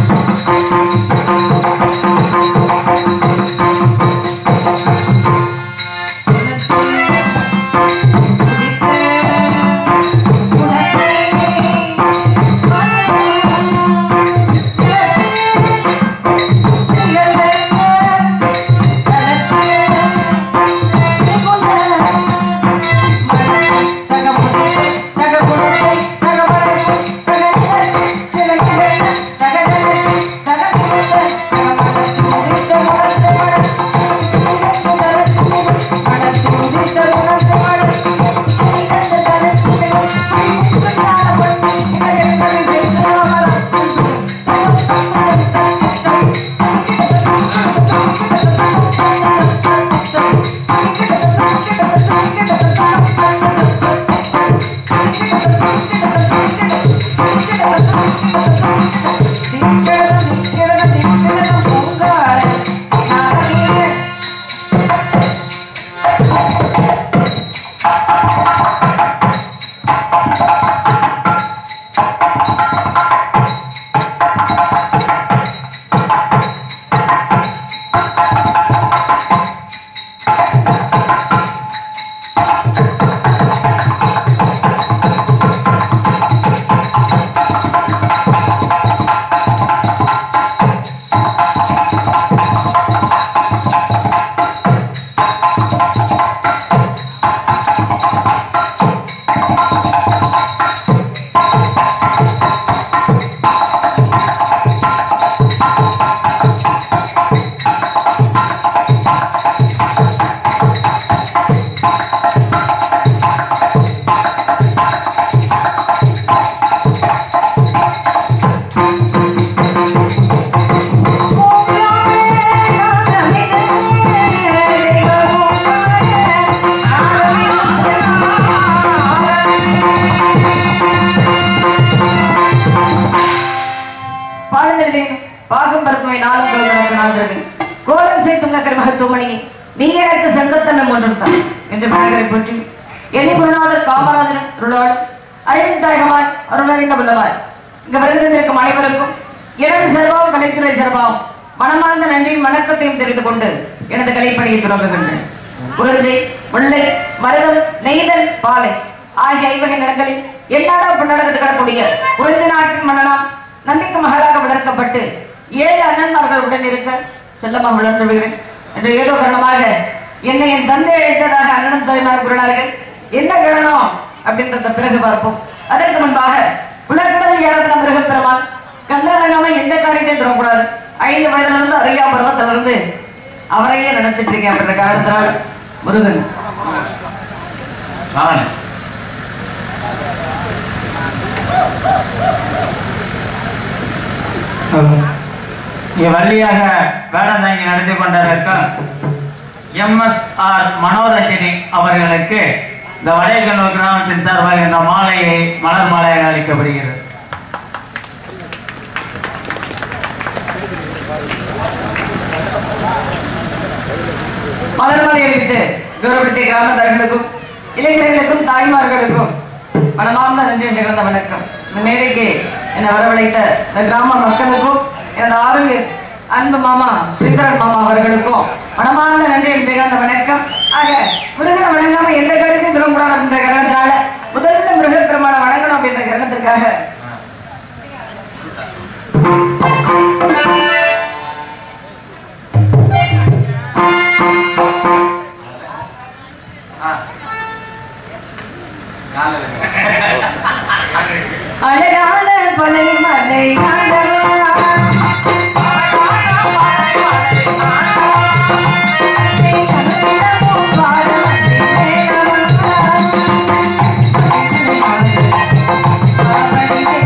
பாடுங்கள் பாகும் பருப்பமை நாளும் கலந்து நாள்தரவி கோலம் செய்துங்க கருமகத்துவமணி நீ எனக்கு சங்கத்தனம் ஒன்றும் தான் என்று விநாயகரை போற்றி எண்ணி குருநாதர் காமராஜர் அருளாள் அறிவின் தாயகமாய் அருளறிந்த வல்லவாய் இங்க வருகிறதற்கும் அனைவருக்கும் எனது சிறப்பாவும் கலைத்துறை சிறப்பாவும் மனமார்ந்த நன்றியும் வணக்கத்தையும் தெரிந்து கொண்டு எனது கலைப்பணியை தொடங்குகின்றேன் உலஞ்சை முல்லை மருதம் நெய்தல் பாலை ஆகிய ஐவகை நிலங்களில் எண்ணாடா பன்னடகத்து கிடக்கூடிய உறைஞ்ச நாட்டின் மன்னனாம் நம்பிக்கை மகளாக வளர்க்கப்பட்டு ஏழு அண்ணன்மார்கள் உடன் இருக்க செல்லமாக வளர்ந்து விடுகிறேன் என்று ஏதோ காரணமாக என்னை என் தந்தை அழைத்ததாக அண்ணனும் தாய்மார் கூறினார்கள் என்ன காரணம் அப்படின்றத பிறகு பார்ப்போம் அதற்கு முன்பாக உலகத்தில் ஏழாம் மிருகப் பெருமாள் கந்தனகாம எந்த காரியத்தையும் தரக்கூடாது ஐந்து வயதுல இருந்து அறியா பருவத்துல இருந்து அவரையே நினைச்சிட்டு இருக்கேன் அப்படின்ற காரணத்தினால் முருகன் வாங்க இங்கே வள்ளியாக வேடந்தாங்கி நடத்தி கொண்டிருக்கும் எம்எஸ்ஆர் மனோரஞ்சனி அவர்களுக்கு இந்த வடையக்கல்லூர் கிராமத்தின் சார்பாக இந்த மாலையை மலர் மாலையாக அளிக்கப்படுகிறது மலர்மலை அறிவித்து கௌரவப்படுத்திய கிராமத்தார்களுக்கும் இளைஞர்களுக்கும் தாய்மார்களுக்கும் மனமார்ந்த நன்றி நிகழ்ந்த வணக்கம் இந்த மேடைக்கு என்னை வரவழைத்த இந்த கிராம மக்களுக்கும் எனது ஆரோக்கிய அன்பு மாமா ஸ்ரீதரன் மாமா அவர்களுக்கும் மனமார்ந்த நன்றி நிகழ்ந்த வணக்கம் ஆக முருகனை வணங்காம எந்த காரியத்தையும் சொல்லக்கூடாது அப்படின்ற காரணத்தினால முதல்ல முருகப் பெருமானை வணங்கணும் அப்படின்ற காரணத்திற்காக அழகான கொலை மலை பாட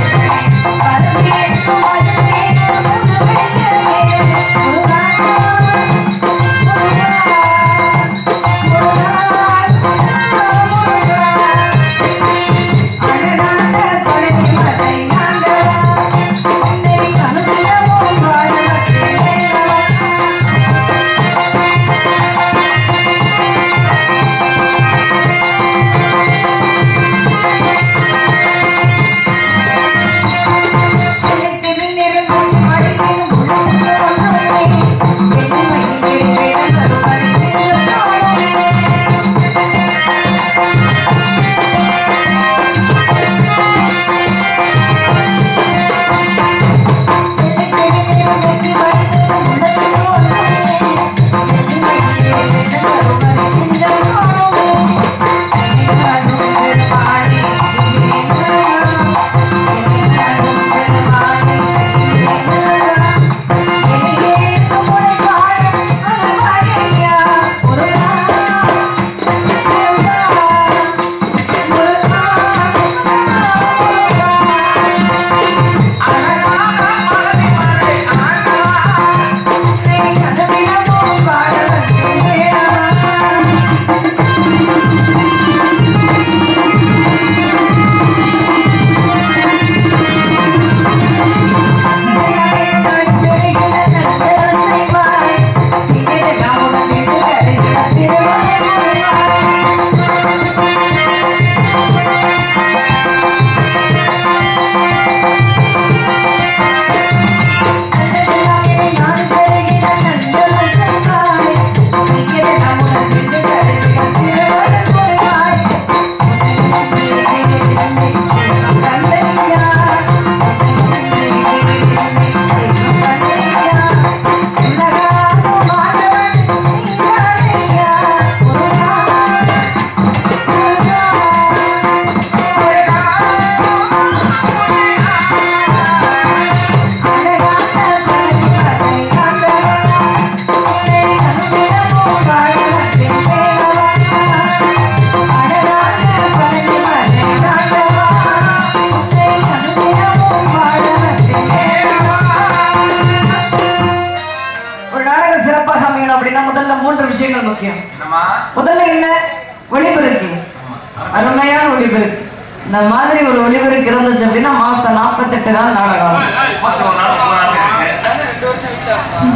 ஒரு நாடகம் சிறப்பாக அமையணும் அப்படின்னா முதல்ல மூன்று விஷயங்கள் முக்கியம் என்னம்மா முதல்ல என்ன ஒளிபெருக்கு அருமையான ஒளிபெருக்கு இந்த மாதிரி ஒரு ஒளிபெருக்கு இருந்துச்சு அப்படின்னா மாசம் நாற்பத்தெட்டு நாள் நாடகம் ஆடும். முப்பத்தி ஒரு நாள் போராட்டம் இருக்கு.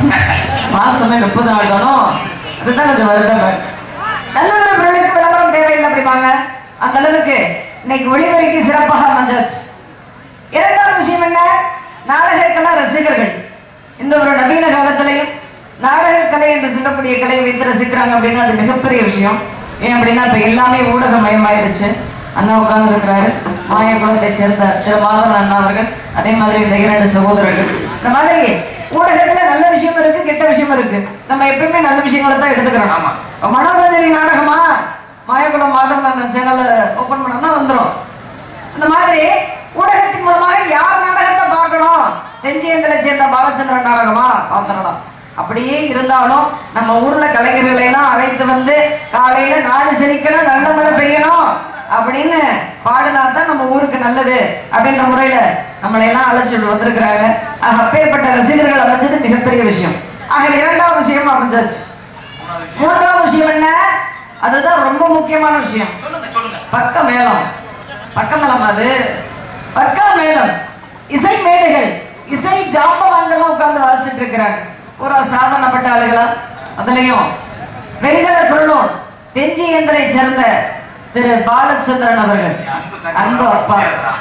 மாசமே முப்பது நாள் தானோ அதுதான் கொஞ்சம் வருடம் நல்ல ஒரு பொருளுக்கு விளம்பரம் தேவையில்லை அப்படிப்பாங்க அந்த அளவுக்கு இன்னைக்கு ஒளிபெருக்கு சிறப்பாக அமைஞ்சாச்சு இரண்டாவது விஷயம் என்ன நாடகக்கலா ரசிகர்கள் இந்த ஒரு நவீன காலத்திலையும் நாடக கலை என்று சொல்லக்கூடிய கலையை வைத்து ரசிக்கிறாங்க அப்படின்னா அது மிகப்பெரிய விஷயம் ஏன் அப்படின்னா இப்ப எல்லாமே ஊடகமயமாயிருச்சு அண்ணா உட்கார்ந்து இருக்கிறாரு மாயகுளத்தை சேர்ந்த திரு மாதவன் அண்ணா அவர்கள் அதே மாதிரி இந்த இரண்டு சகோதரர்கள் இந்த மாதிரி ஊடகத்துல நல்ல விஷயம் இருக்கு கெட்ட விஷயம் இருக்கு நம்ம எப்பயுமே நல்ல விஷயங்களை தான் எடுத்துக்கிறோம் ஆமா. இப்ப மனோரஞ்சனி நாடகமா மாயகுளம் மாதவன் அண்ணன் சேனலை ஓபன் பண்ணோம்னா வந்துரும் இந்த மாதிரி ஊடகத்தின் மூலமாக யார் நாடகத்தை பார்க்கணும் தெஞ்சியந்தில சேர்ந்த பாலச்சந்திரன் நாடகமா பார்த்துடலாம் அப்படியே இருந்தாலும் நம்ம ஊர்ல கலைஞர்களை எல்லாம் அழைத்து வந்து காலையில நாடு செழிக்கணும் நல்ல மழை பெய்யணும் அப்படின்னு பாடினா தான் நம்ம ஊருக்கு நல்லது அப்படின்ற முறையில நம்மளை எல்லாம் அழைச்சிட்டு வந்திருக்கிறாங்க ஆக அப்பேற்பட்ட ரசிகர்கள் அமைஞ்சது மிகப்பெரிய விஷயம் ஆக இரண்டாவது விஷயம் அமைஞ்சாச்சு மூன்றாவது விஷயம் என்ன அதுதான் ரொம்ப முக்கியமான விஷயம் சொல்லுங்க சொல்லுங்க பக்க மேளம் பக்க மேளம் அது பக்க மேளம் இசை மேடைகள் இசை ஜாம்பவான்கள்லாம் உட்கார்ந்து வாசிச்சுட்டு இருக்கிறாங்க ஒரு சாதாரணப்பட்ட ஆளுகளா அதுலயும் வெங்கல குரலோன் தெஞ்சியந்தரை சேர்ந்த திரு பாலச்சந்திரன் அவர்கள் அன்பு அப்பா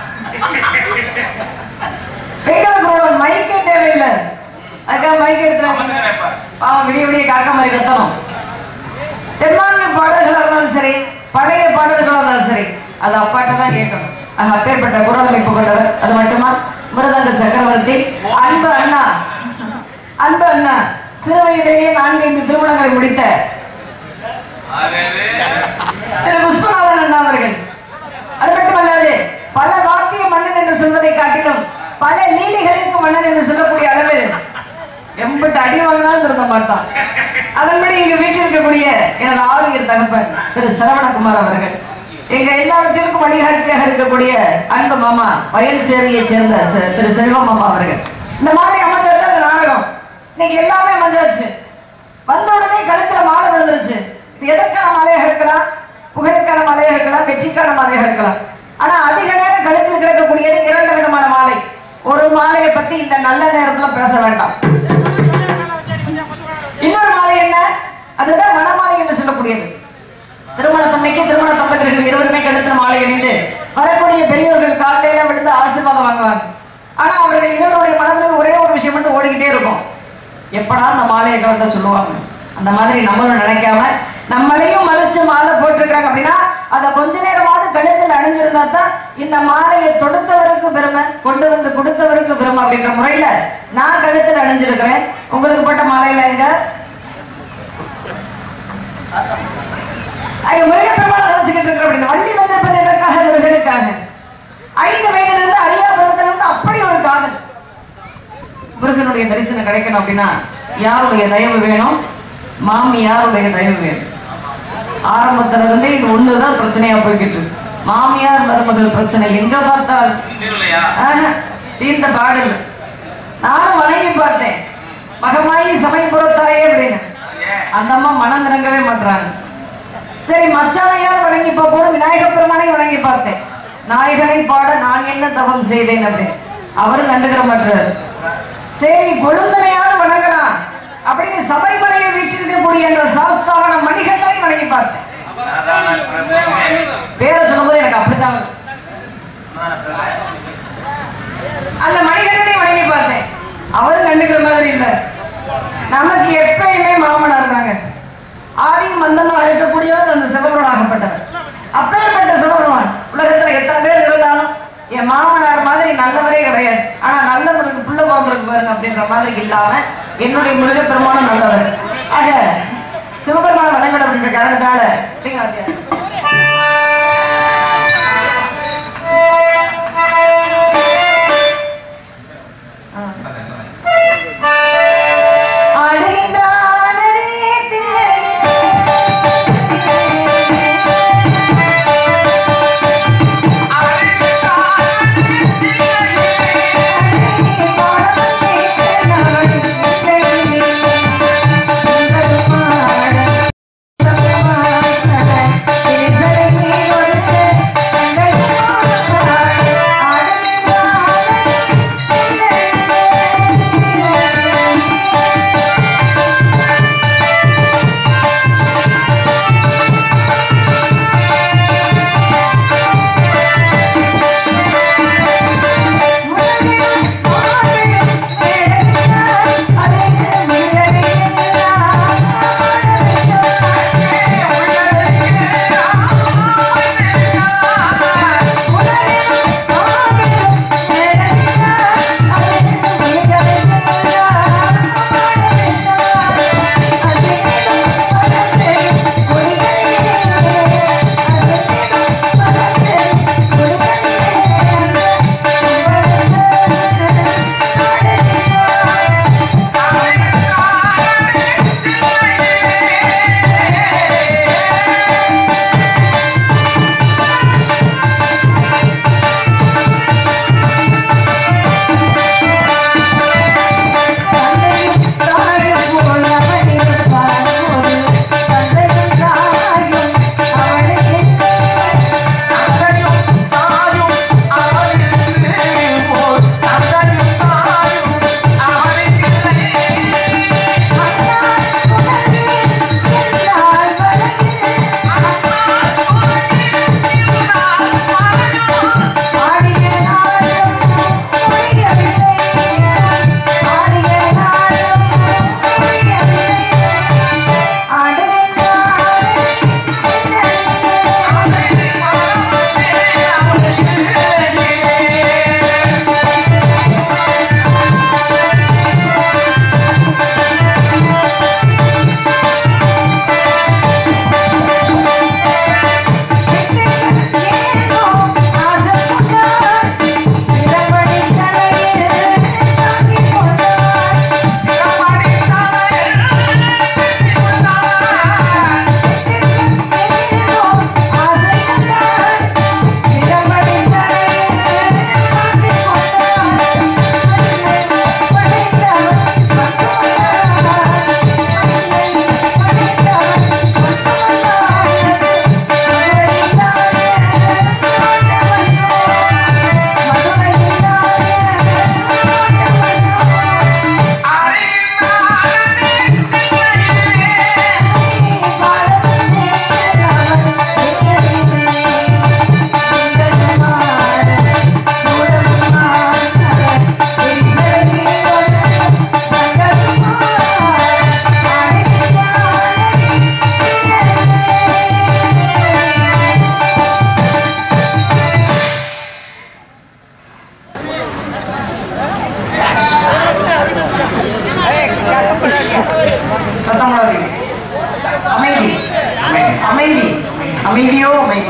வெங்கல குரலோன் மைக்கே தேவையில்லை அதுக்காக மைக் எடுத்துறாங்க அமர்ந்துக்கிறேன் இப்ப. பாவம் விடிய விடிய காக்க மாதிரி கத்தணும் தெம்மாங்கு பாடல்களா இருந்தாலும் சரி பழைய பாடல்களா இருந்தாலும் சரி அது அப்பாட்ட தான் கேட்கணும் ஆக அப்பேற்பட்ட குரல் அமைப்பு கொண்டவர் அது மட்டுமா மிருதங்க சக்கரவர்த்தி அன்பு அண்ணா அன்பு அண்ணா சிறு வயதிலேயே நான்கு ஐந்து திருமணங்களை முடித்த அதேவே. திரு புஷ்பநாதன் அண்ணா அவர்கள் அது மட்டுமல்லாது பல வாக்கிய மன்னன் என்று சொல்வதை காட்டிலும் பல லீலைகளுக்கு மன்னன் என்று சொல்லக்கூடிய அளவில் எம்பிட்டு அடி வாங்கினாலும் திருந்த மாட்டான் அதன்படி இங்கு வீட்டில் இருக்கக்கூடிய எனது ஆளுநர் தகப்பன் திரு சரவணகுமார் அவர்கள் எங்க எல்லாவற்றிற்கும் வழிகாட்டியாக இருக்கக்கூடிய அன்பு மாமா வயல் சேரியை சேர்ந்த ச- திரு செல்வம் மாமா அவர்கள் இந்த மாதிரி அமைஞ்சது அந்த நாடகம் இன்னைக்கு எல்லாமே அமைஞ்சாச்சு வந்த உடனே கழுத்துல மாலை விழுந்துருச்சு இது எதற்கான மாலையாக இருக்கலாம் புகழுக்கான மாலையாக இருக்கலாம் வெற்றிக்கான மாலையாக இருக்கலாம் ஆனா அதிக நேரம் கழுத்தில் கிடக்கக்கூடியது இரண்டு விதமான மாலை ஒரு மாலையை பத்தி இந்த நல்ல நேரத்துல பேச வேண்டாம் இன்னொரு மாலை என்ன அதுதான் மணமாலை என்று சொல்லக்கூடியது திருமண தன்னைக்கு திருமண தம்பதியர்கள் இருவருமே கழுத்துல மாலை அணிந்து வரக்கூடிய பெரியவர்கள் காலையில விழுந்து ஆசீர்வாதம் வாங்குவாங்க ஆனா அவர்கள் இருவருடைய மனதில் ஒரே ஒரு விஷயம் மட்டும் ஓடிக்கிட்டே இருக்கும் எப்படா அந்த மாலையை கலந்த சொல்லுவாங்க அந்த மாதிரி நம்மளும் நினைக்காம நம்மளையும் மதிச்சு மாலை போட்டிருக்காங்க அப்படின்னா அதை கொஞ்ச நேரமாவது கழுத்தில் அணிஞ்சிருந்தா தான் இந்த மாலையை தொடுத்தவருக்கு பெருமை கொண்டு வந்து கொடுத்தவருக்கு பெருமை அப்படின்ற முறையில நான் கழுத்தில் அணிஞ்சிருக்கிறேன் உங்களுக்கு போட்ட மாலையில எங்க ஐயோ முருக பெருமாள் நினைச்சுக்கிட்டு இருக்கிற அப்படின்னு வள்ளி வந்திருப்பது எதற்காக முருகனுக்காக ஐந்து வயதுல இருந்து அரியா பருவத்துல இருந்து அப்படி ஒரு காதல் முருகனுடைய தரிசனம் கிடைக்கணும் அப்படின்னா யாருடைய தயவு வேணும் மாமியாருடைய தயவு வேணும் ஆரம்பத்துல இருந்தே இது ஒண்ணுதான் பிரச்சனையா போய்கிட்டு இருக்கு. மாமியார் மருமகள் பிரச்சனை எங்க பார்த்தாலும் ஆஹா, இந்த பாடல் நானும் வணங்கி பார்த்தேன் மகமாயி சமயபுரத்தாயே அப்படின்னு அந்த அம்மா மனம் இறங்கவே மாட்டாங்க சரி மச்சானையாவது வணங்கி பார்ப்போம் விநாயக பெருமானை வணங்கி பார்த்தேன் நாயகனை பாட நான் என்ன தவம் செய்தேன் அப்படின்னு அவரும் கண்டுக்கிற மாட்டாரு சரி கொழுந்தனையாவது வணங்கலாம் அப்படின்னு சபரிமலையை வீற்றிருக்கக்கூடிய அந்த சாஸ்தாவன மணிகண்டனை வணங்கி பார்த்தேன் பேரை சொல்லும்போது எனக்கு அப்படித்தான் வருது. அந்த மணிகண்டனை வணங்கி பார்த்தேன் அவரும் கண்டுக்கிற மாதிரி இல்ல நமக்கு எப்பயுமே மாமனார் தாங்க ஆதியும் மந்தமா இருக்கக்கூடியவர் அந்த சிவபெருமானாகப்பட்டவர் அப்பேற்பட்ட சிவபெருமான் உலகத்துல எத்தனை பேர் இருந்தாலும் என் மாமனார் மாதிரி நல்லவரே கிடையாது ஆனா நல்லவருக்கு புள்ள பாம்பருக்கு பாருங்க அப்படின்ற மாதிரி இல்லாம என்னுடைய முருக பெருமானும் நல்லவர் ஆக சிவபெருமான வணங்கணும் அப்படின்ற காரணத்தால இல்லைங்க வாத்தியார்? ஆடுகின்றானே தில்லை அமைதியோ அமைதி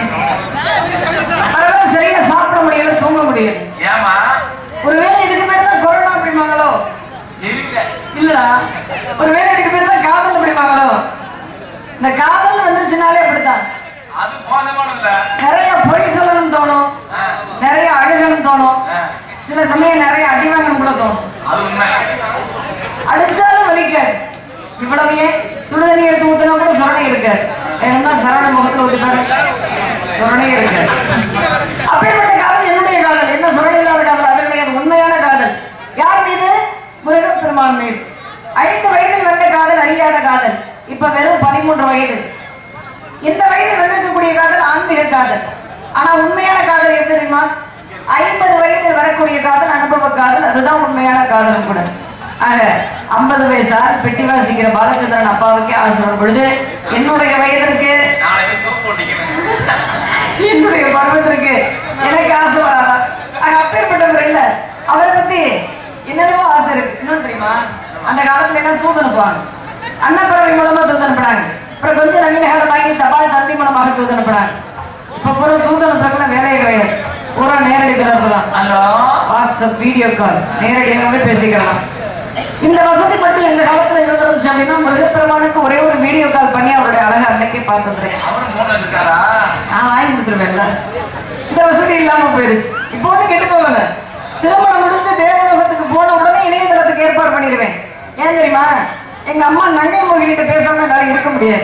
பரவாயில்ல சரியா சாப்பிட முடியல தூங்க முடியல ஏமா ஒருவேளை இதுக்கு பேர் தான் கொரோனா அப்படிம்பாங்களோ இருக்க இல்லடா ஒருவேளை இதுக்கு பேர் தான் காதல் அப்படிம்பாங்களோ இந்த காதல் வந்துருச்சுனாலே அப்படித்தான் அது போதமானல்ல நிறைய பொய் சொல்லணும்னு தோணும் நிறைய அழுகணும் தோணும் சில சமயம் நிறைய அடி வாங்கணும் கூட தோணும் அது உண்மை அடிச்சாலும் வலிக்காது இவ்வளவு ஏன் சுடுதண்ணி எடுத்து ஊத்தினா கூட சொரணை இருக்காது ஏன்னா சரவண முகத்துல ஊத்தினாரு சொரணை இருக்காது அப்பேற்பட்ட காதல் என்னுடைய காதல் என்ன சொரணை இல்லாத காதல் அது கிடையாது உண்மையான காதல் யார் மீது முருகப்பெருமான் மீது ஐந்து வயதில் வந்த காதல் அறியாத காதல் இப்ப வெறும் பதிமூன்று வயது இந்த வயதில் வந்திருக்கக்கூடிய காதல் ஆன்மீக காதல் ஆனா உண்மையான காதல் எது தெரியுமா ஐம்பது வயதில் வரக்கூடிய காதல் அனுபவ காதல் அதுதான் உண்மையான காதலும் கூட ஆக ஐம்பது வயசால் பெட்டி வாசிக்கிற பாலச்சந்திரன் அப்பாவுக்கே ஆசை வரும் பொழுது என்னுடைய வயதிற்கு நாளைக்கு தூக்கு போட்டிக்கணும் என்னுடைய பருவத்திற்கு எனக்கு ஆசை வராதா ஆக அப்பேற்பட்டவர் இல்ல அவரை பத்தி என்னென்னவோ ஆசை இருக்கு இன்னும் தெரியுமா அந்த காலத்துல என்ன தூது அனுப்புவாங்க அன்னப்பறவை மூலமா தூது அனுப்புனாங்க அப்புறம் கொஞ்சம் நவீன காலமாகி தபால் தந்தி மூலமாக தூது அனுப்புனாங்க இப்ப பூரா தூது அனுப்புறதுக்குலாம் வேலையே கிடையாது பூரா நேரடி தொடர்பு தான் ஹலோ வாட்ஸ்அப் வீடியோ கால் நேரடியாகவே பேசிக்கலாம் இந்த வசதி மட்டும் எங்க காலத்துல இருந்துருந்துச்சு அப்படின்னா மிருகப்பெருமானுக்கு ஒரே ஒரு வீடியோ கால் பண்ணி அவருடைய அழகை அன்னைக்கே பார்த்துருக்கேன் அவரும் போன் இருக்காரா நான் வாங்கி கொடுத்துருவேன்ல இந்த வசதி இல்லாம போயிடுச்சு இப்போ ஒண்ணு கெட்டு போகல திருமணம் முடிஞ்சு தேவலோகத்துக்கு போன உடனே இணையதளத்துக்கு ஏற்பாடு பண்ணிடுவேன் ஏன் தெரியுமா எங்க அம்மா நங்கை மோகினிட்ட பேசாம என்னால இருக்க முடியாது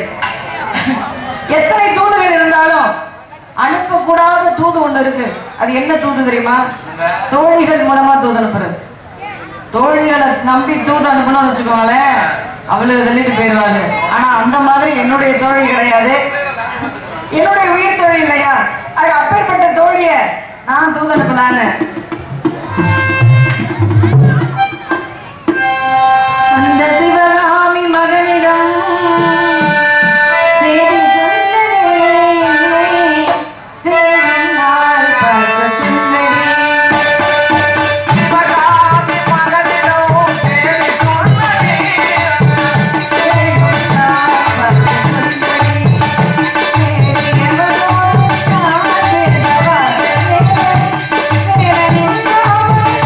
எத்தனை தூதுகள் இருந்தாலும் அனுப்பக்கூடாத தூது ஒண்ணு இருக்கு அது என்ன தூது தெரியுமா தோழிகள் மூலமா தூது அனுப்புறது தோழிகளை நம்பி தூது அனுப்பணும்னு வச்சுக்கோங்களேன் அவளுக்கு தள்ளிட்டு போயிடுவாங்க ஆனா அந்த மாதிரி என்னுடைய தோழி கிடையாது என்னுடைய உயிர் தோழி இல்லையா அது அப்பேற்பட்ட தோழிய நான் தூது அனுப்பலான்னு அந்த சிவகாமி மகனிடம் செய்தி சொல்லலே சேரும் நாள் பார்க்க சொல்லலே பகாதி மகனிடோ தேடி சொல்லலே சேரும் நாள் பார்க்க சொல்லலே தேடி எவரோ காதே சவாலே வேறனின் நாமம்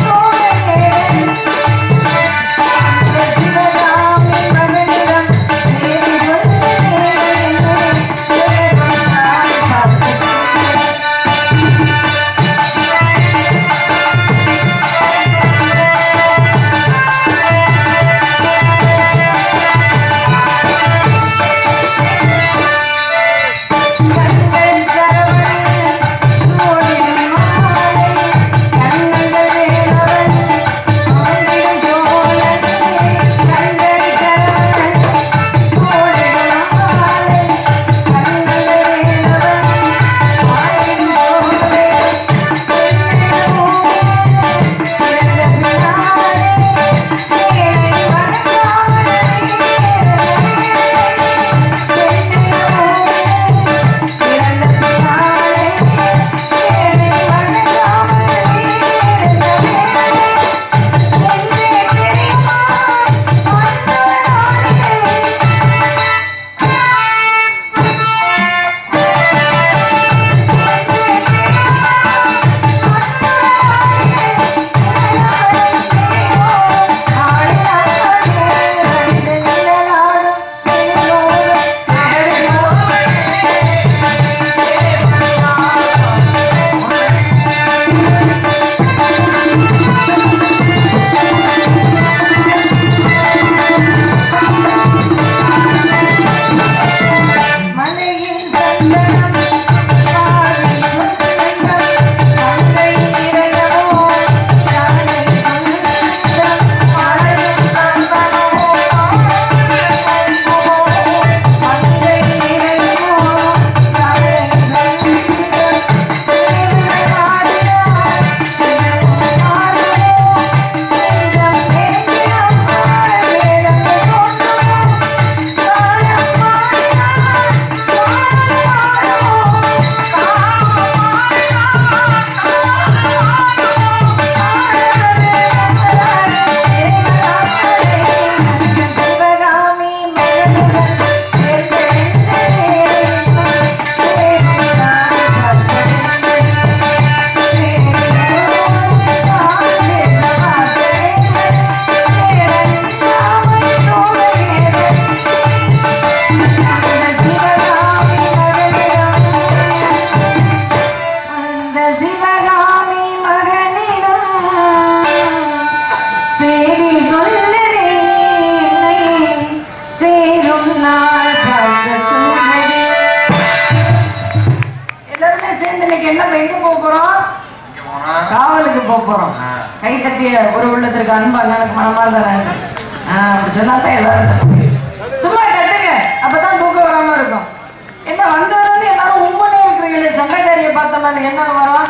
இன்னைக்கு என்ன எங்க போக போறோம் இங்க போனா காவலுக்கு போக போறோம் ஆ. கை தட்டிய ஒரு உள்ளத்திற்கு அன்பு அண்ணனுக்கு மனமார்ந்த அப்படி சொன்னா தான் எல்லாரும் சும்மா தட்டுங்க அப்பதான் தூக்கம் வராம இருக்கும் என்ன வந்ததுல இருந்து எல்லாரும் உண்மையே இருக்கிறீங்களே சண்டைக்காரியை பார்த்த மாதிரி என்ன வரும்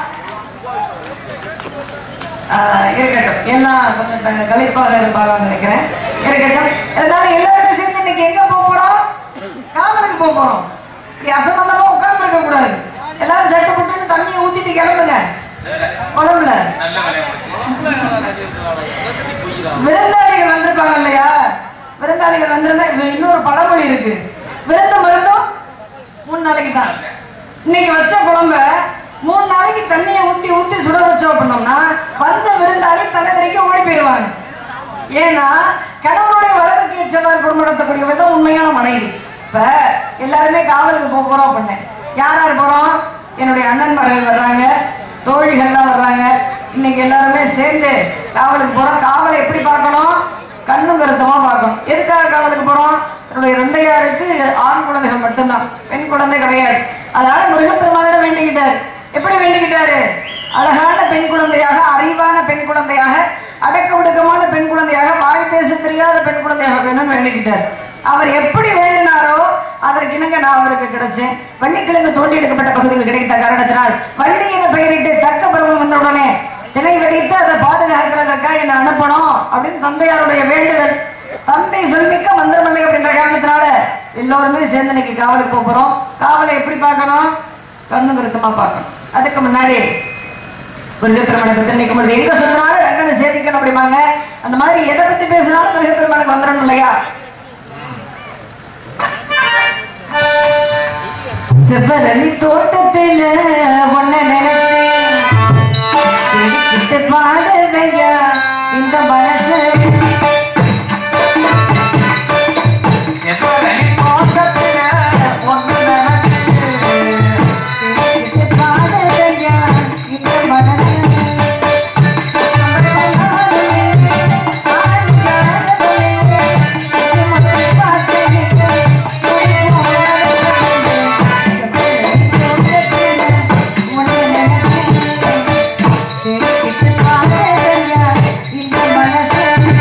ஆஹ் இருக்கட்டும் எல்லாம் கொஞ்சம் த- களைப்பாக இருப்பாங்கன்னு நினைக்கிறேன் இருக்கட்டும் இருந்தாலும் எல்லாருமே சேர்ந்து இன்னைக்கு எங்க போக போறோம் காவலுக்கு போக போறோம் இப்படி அசம்பந்தமா உட்கார்ந்து இருக்க கூடாது எல்லாரும் சட்டு புட்டுன்னு தண்ணியை ஊத்திட்டு கிளம்புங்க உடம்புல நல்ல வேலையை விருந்தாளிகள் வந்திருப்பாங்க இல்லையா விருந்தாளிகள் வந்திருந்தா இது இன்னொரு பழமொழி இருக்கு விருந்து மருந்தும் மூணு நாளைக்கு தான் இன்னைக்கு வச்ச குழம்ப மூணு நாளைக்கு தண்ணியை ஊத்தி ஊத்தி சுட வச்சோம் அப்படின்னோம்னா வந்த விருந்தாளி தலைவரைக்கும் ஓடி போயிடுவாங்க ஏன்னா கணவனுடைய வரவுக்கு ஏற்றவாறு குடும்பம் நடத்தக்கூடியவர் தான் உண்மையான மனைவி இப்ப எல்லாருமே காவலுக்கு போக போறோம் பண்ணேன் யார் யார் போறோம் என்னுடைய அண்ணன்மார்கள் வர்றாங்க தோழிகள்லாம் வர்றாங்க இன்னைக்கு எல்லாருமே சேர்ந்து காவலுக்கு போறோம் காவலை எப்படி பார்க்கணும் கண்ணும் கருத்தமா பார்க்கணும் எதுக்காக காவலுக்கு போறோம் என்னுடைய ரெண்டையாருக்கு ஆண் குழந்தைகள் மட்டும்தான் பெண் குழந்தை கிடையாது அதனால முருகப்பெருமானிடம் வேண்டிக்கிட்டாரு எப்படி வேண்டிக்கிட்டாரு அழகான பெண் குழந்தையாக அறிவான பெண் குழந்தையாக அடக்க ஒடுக்கமான பெண் குழந்தையாக வாய் பேச தெரியாத பெண் குழந்தையாக வேணும்னு வேண்டிக்கிட்டார் அவர் எப்படி வேண்டினாரோ அதற்கு இணங்க நான் அவருக்கு கிடைச்சேன் வள்ளிக்கிழங்கு தோண்டி எடுக்கப்பட்ட பகுதியில் கிடைத்த காரணத்தினால் வள்ளி என பெயரிட்டு தக்க பருவம் வந்த உடனே திணை விதைத்து அதை பாதுகாக்கிறதற்காக என்ன அனுப்பணும் அப்படின்னு தந்தையாருடைய வேண்டுதல் தந்தை சொல்மிக்க மந்திரமல்லை அப்படின்ற காரணத்தினால எல்லோருமே சேர்ந்து இன்னைக்கு காவலுக்கு போக போறோம் காவலை எப்படி பார்க்கணும் கண்ணு விருத்தமா பார்க்கணும் அதுக்கு முன்னாடி முருகப்பெருமானை பத்தி நிற்கும் பொழுது எங்க சொன்னாலும் ரங்கனை சேவிக்கணும் அப்படிம்பாங்க அந்த மாதிரி எதை பத்தி பேசினாலும் முருகப்பெருமானுக்கு வந்துடணும் இல்லையா செவ்வரளி தோட்டத்தில ஒன்ன நினைச்சேன் தேடிக்கிட்டு பாடுதையா இந்த மனசு தோட்டத்தில ஒன்ன நினைச்சேன் தேடிக்கிட்டு பாடுதையா இந்த மனசு இந்த மனசு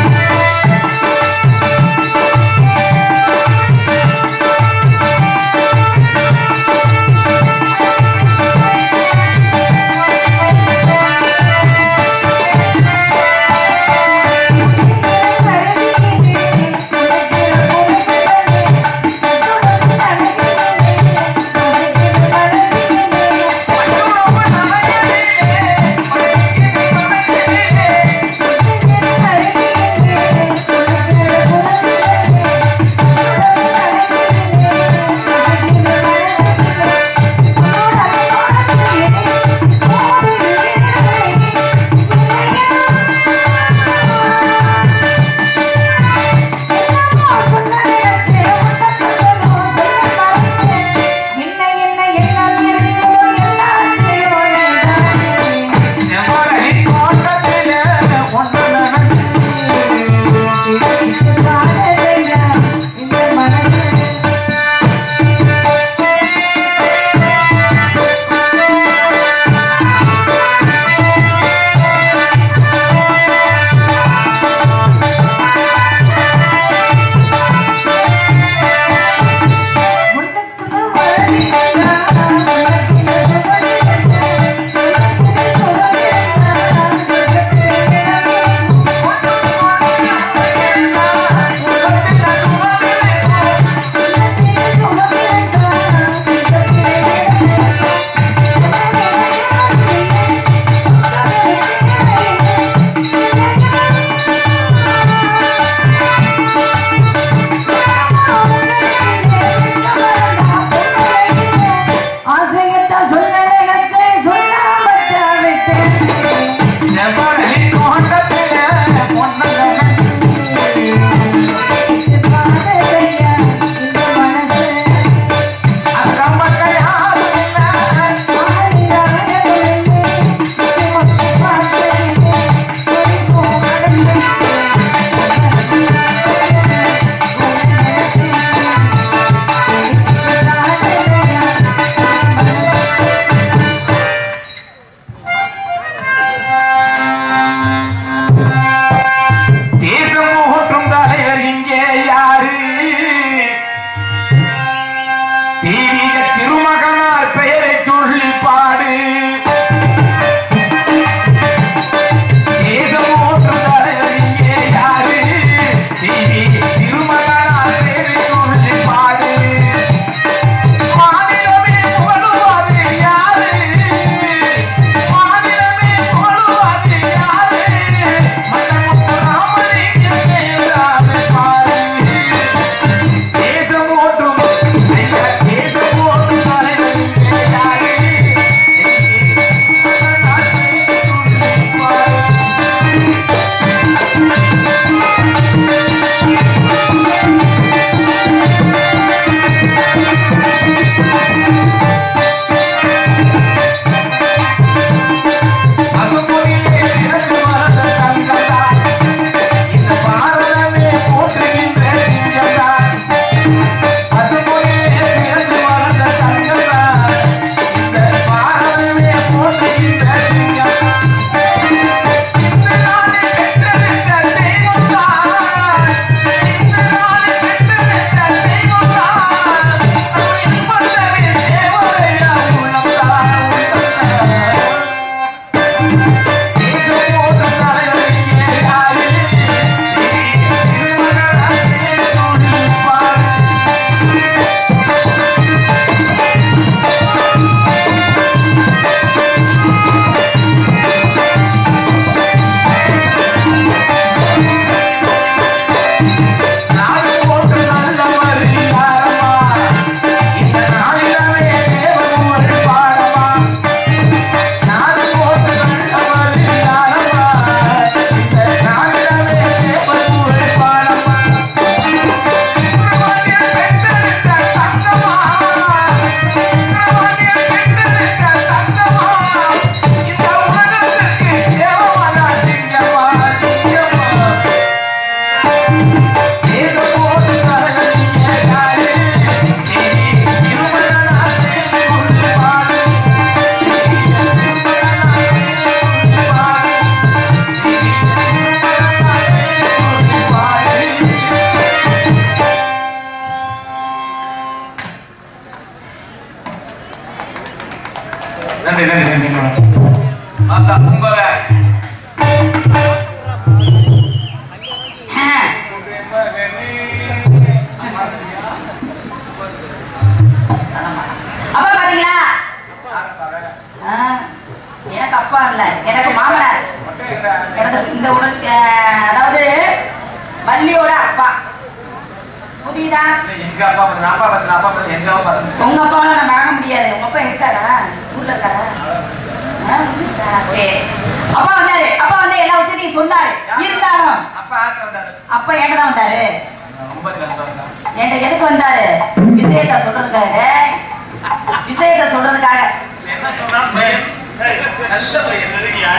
அஹ், அதாவது வள்ளியோட அப்பா புரியுதா எங்க அப்பா பாத்து அப்பா பாத்து அப்பா பாத்து எங்க அப்பா பாத்து உங்க அப்பாவை நம்ம வாங்க முடியாது உங்க அப்பா இருக்காரா ஊர்ல இருக்காரா ஆ, புதுசா? சரி. அப்பா வந்தாரு அப்பா வந்து எல்லா வசதியும் சொன்னாரு இருந்தாலும் அப்பா ஆட்ட வந்தாரு அப்பா என்கிட்ட தான் வந்தாரு ரொம்ப சந்தோஷம் என்கிட்ட எதுக்கு வந்தாரு விஷயத்த சொல்றதுக்காக விஷயத்த சொல்றதுக்காக என்ன சொன்னாலும் பையன் நல்ல பையன்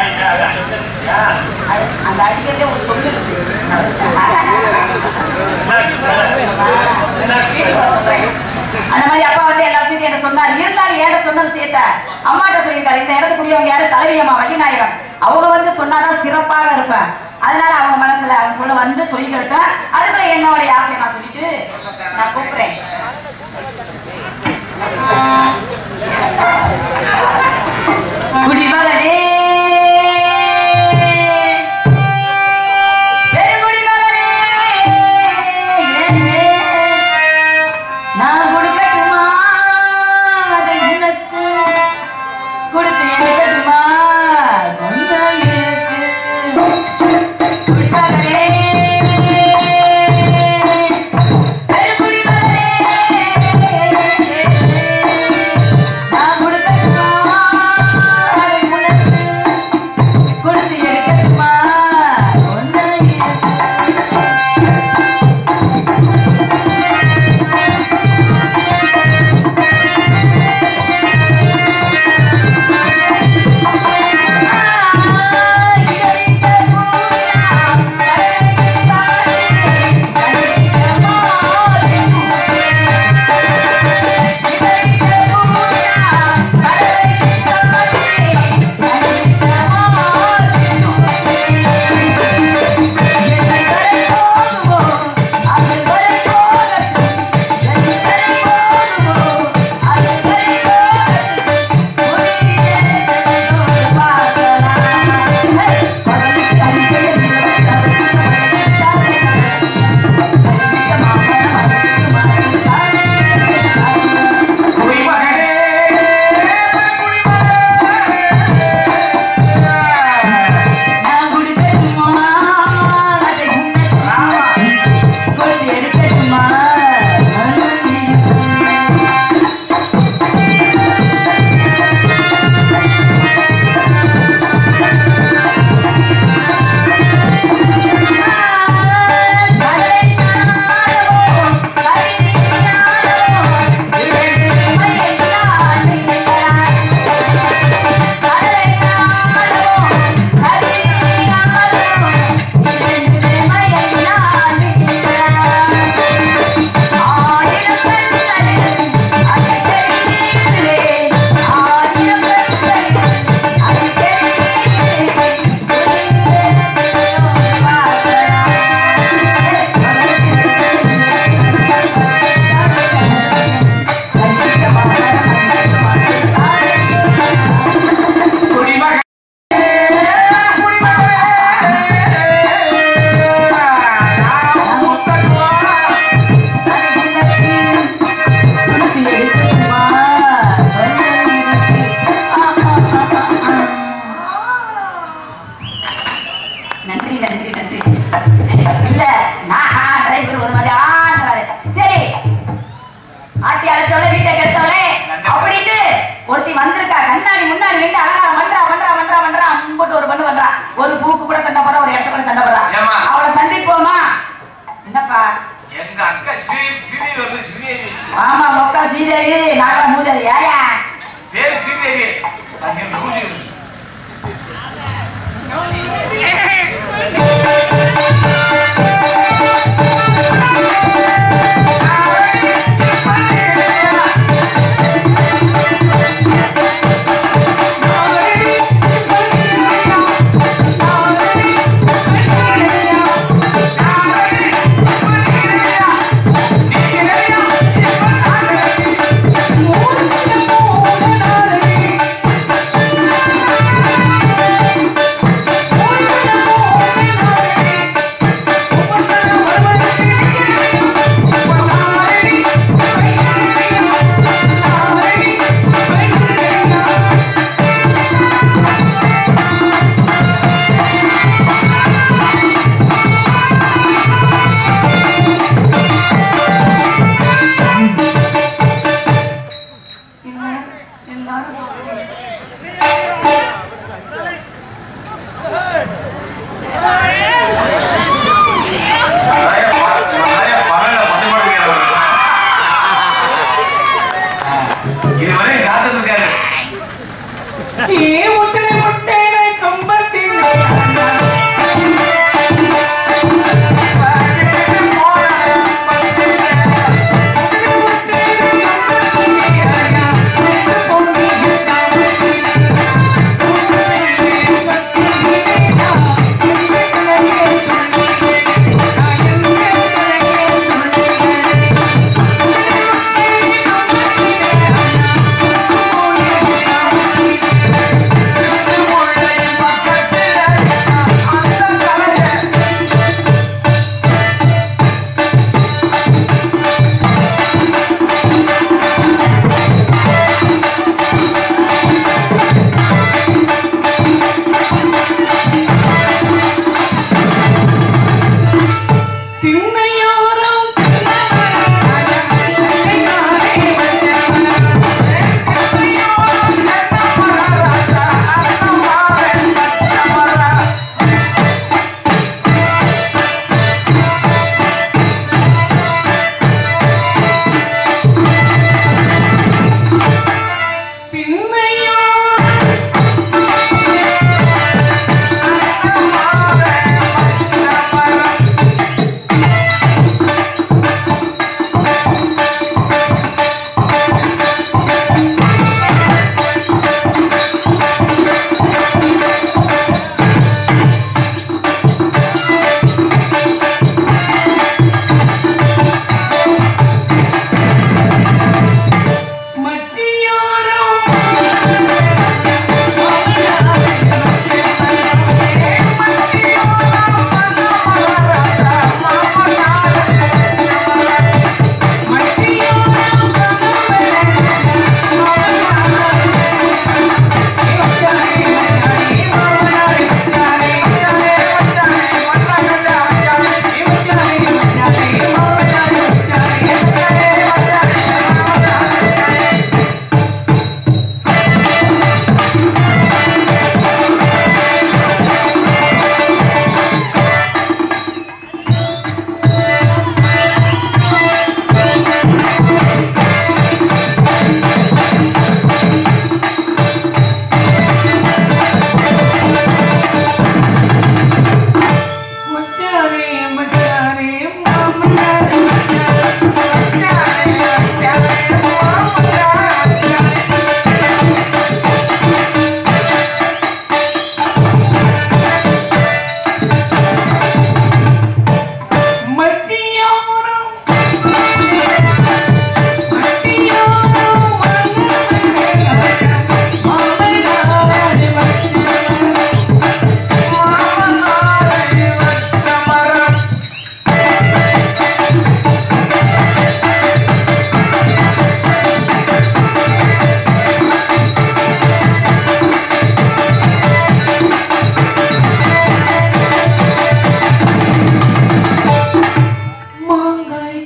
அது- அந்த அடிக்கிறதே ஒரு சொல்லு இருக்கு. அந்த மாதிரி அப்பா வந்து எல்லா விஷயத்தையும் என்ன சொன்னார் இருந்தாலும் ஏட சொன்ன விஷயத்த அம்மாட்ட சொல்லியிருக்காரு இந்த இடத்துக்குரியவங்க யாரு தலைவி அம்மா வள்ளிநாயகம் அவங்க வந்து சொன்னாதான் சிறப்பாக இருப்பேன் அதனால அவங்க மனசுல அவங்க சொல்ல வந்து சொல்லிக்கிட்டேன் அதுக்குள்ள என்னோட ஆசையை நான் சொல்லிட்டு நான் கூப்பிடுறேன் குடிமகனே பெருங்குடிமகனே நான் கொடுக்கட்டுமா அதை உனக்கு கொடுத்து எடுக்கட்டுமா கொஞ்சம் இருக்கு குடிமகனே பெருங்குடிமகனே நான் கொடுக்கட்டுமா அதை உனக்கு கொடுத்து எடுக்கட்டுமா கொஞ்சம் இருக்கு குடிமகனே நான் குடிக்கட்டுமா அதை உனக்கு கொடுத்து எடுக்கட்டுமா குடிமகனே நான் முத்தக்குவா நன்றி நன்றி நன்றி இல்ல நான் டிரைவர் ஒரு மாதிரி ஆடுறாரு சரி ஆட்டி அழைச்சோட வீட்டை கெடுத்தவளே அப்படின்ட்டு ஒருத்தி வந்திருக்கா கண்ணாடி முன்னாடி நின்று அலங்காரம் பண்றா பண்றா பண்றா பண்றா அம்பட்டு ஒரு பண்ணு பண்றா ஒரு பூக்கு கூட சண்டை போறா ஒரு இடத்த கூட சண்டை போறா ஏம்மா? அவளை சந்திப்போமா என்னப்பா எங்க அக்கா ஸ்ரீ ஸ்ரீ வருது ஸ்ரீதேவி ஆமா மொக்கா சீதேவி நாடா மூதேவி ஏயா பேர் ஸ்ரீதேவி அங்கே மூஞ்சி ஆ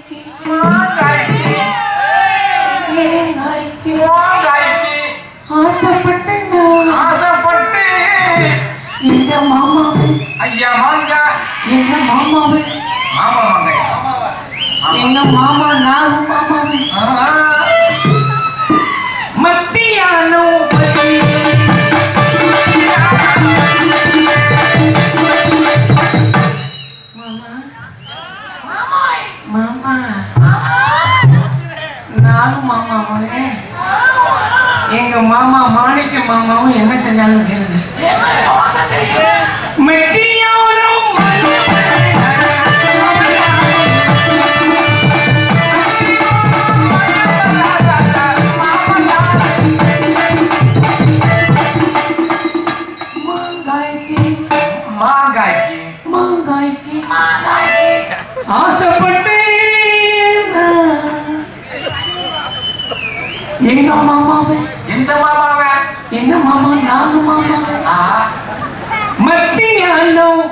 மாங்காய்க்கு மாங்காய்க்கு தேங்காய்க்கு மாங்காய்க்கு ஆசைப்பட்டேன் நான். ஆசைப்பட்டு எங்க மாமாவை ஐயா மாங்காய் எங்க மாமாவை மாமா மாங்காய் எங்க மாமா நானும் மாமாவை ஆஹா. மத்தியானம் மாமா நானும் மாமாவே எங்க மாமா மாணிக்க மாமாவும் என்ன செஞ்சாலும் கேளுங்க மெட்டியானம் மாங்காய்க்கு மாங்காய்க்கு மாங்காய்க்கு ஆசைப்பட்டேன் நான். எங்க மாமாவே எந்த மாமாவை எங்க மாமா நானும் மாமாவே ஆஹா. மத்தியானம்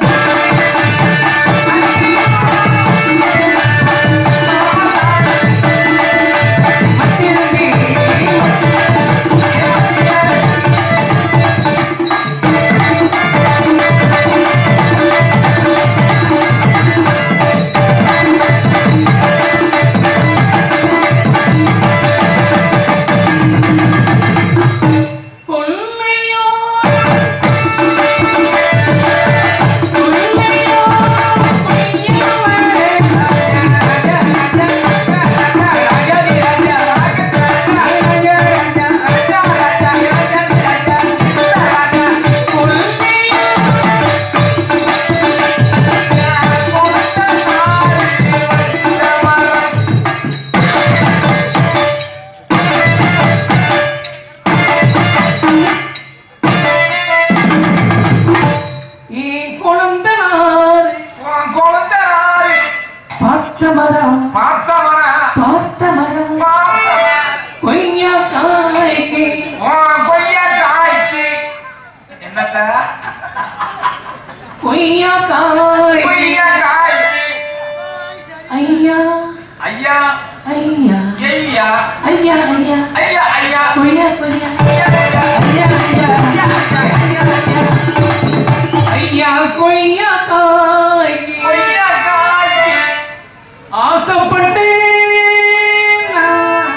கொள்ளையோ கொள்ளையோ குழந்தனார் உன் குழந்தை யாரு? பார்த்த மரம் பார்த்தவனா? பார்த்த மரம் பார்த்தவனா? கொய்யா காய்க்கு உன் கொய்யா காய்க்கு என்னத்த கொய்யா காய் கொய்யா காய்க்கு ஐயா ஐயா ஐயா ஐயா ஐயா ஐயா ஐயா ஐயா கொய்யா கொய்யா ஐயா ஐயா ஐயா ஐயா ஐயா ஐயா ஐயா கொய்யா காய்க்கு கொய்யா காய்க்கு ஆசைப்பட்டேன் நான்.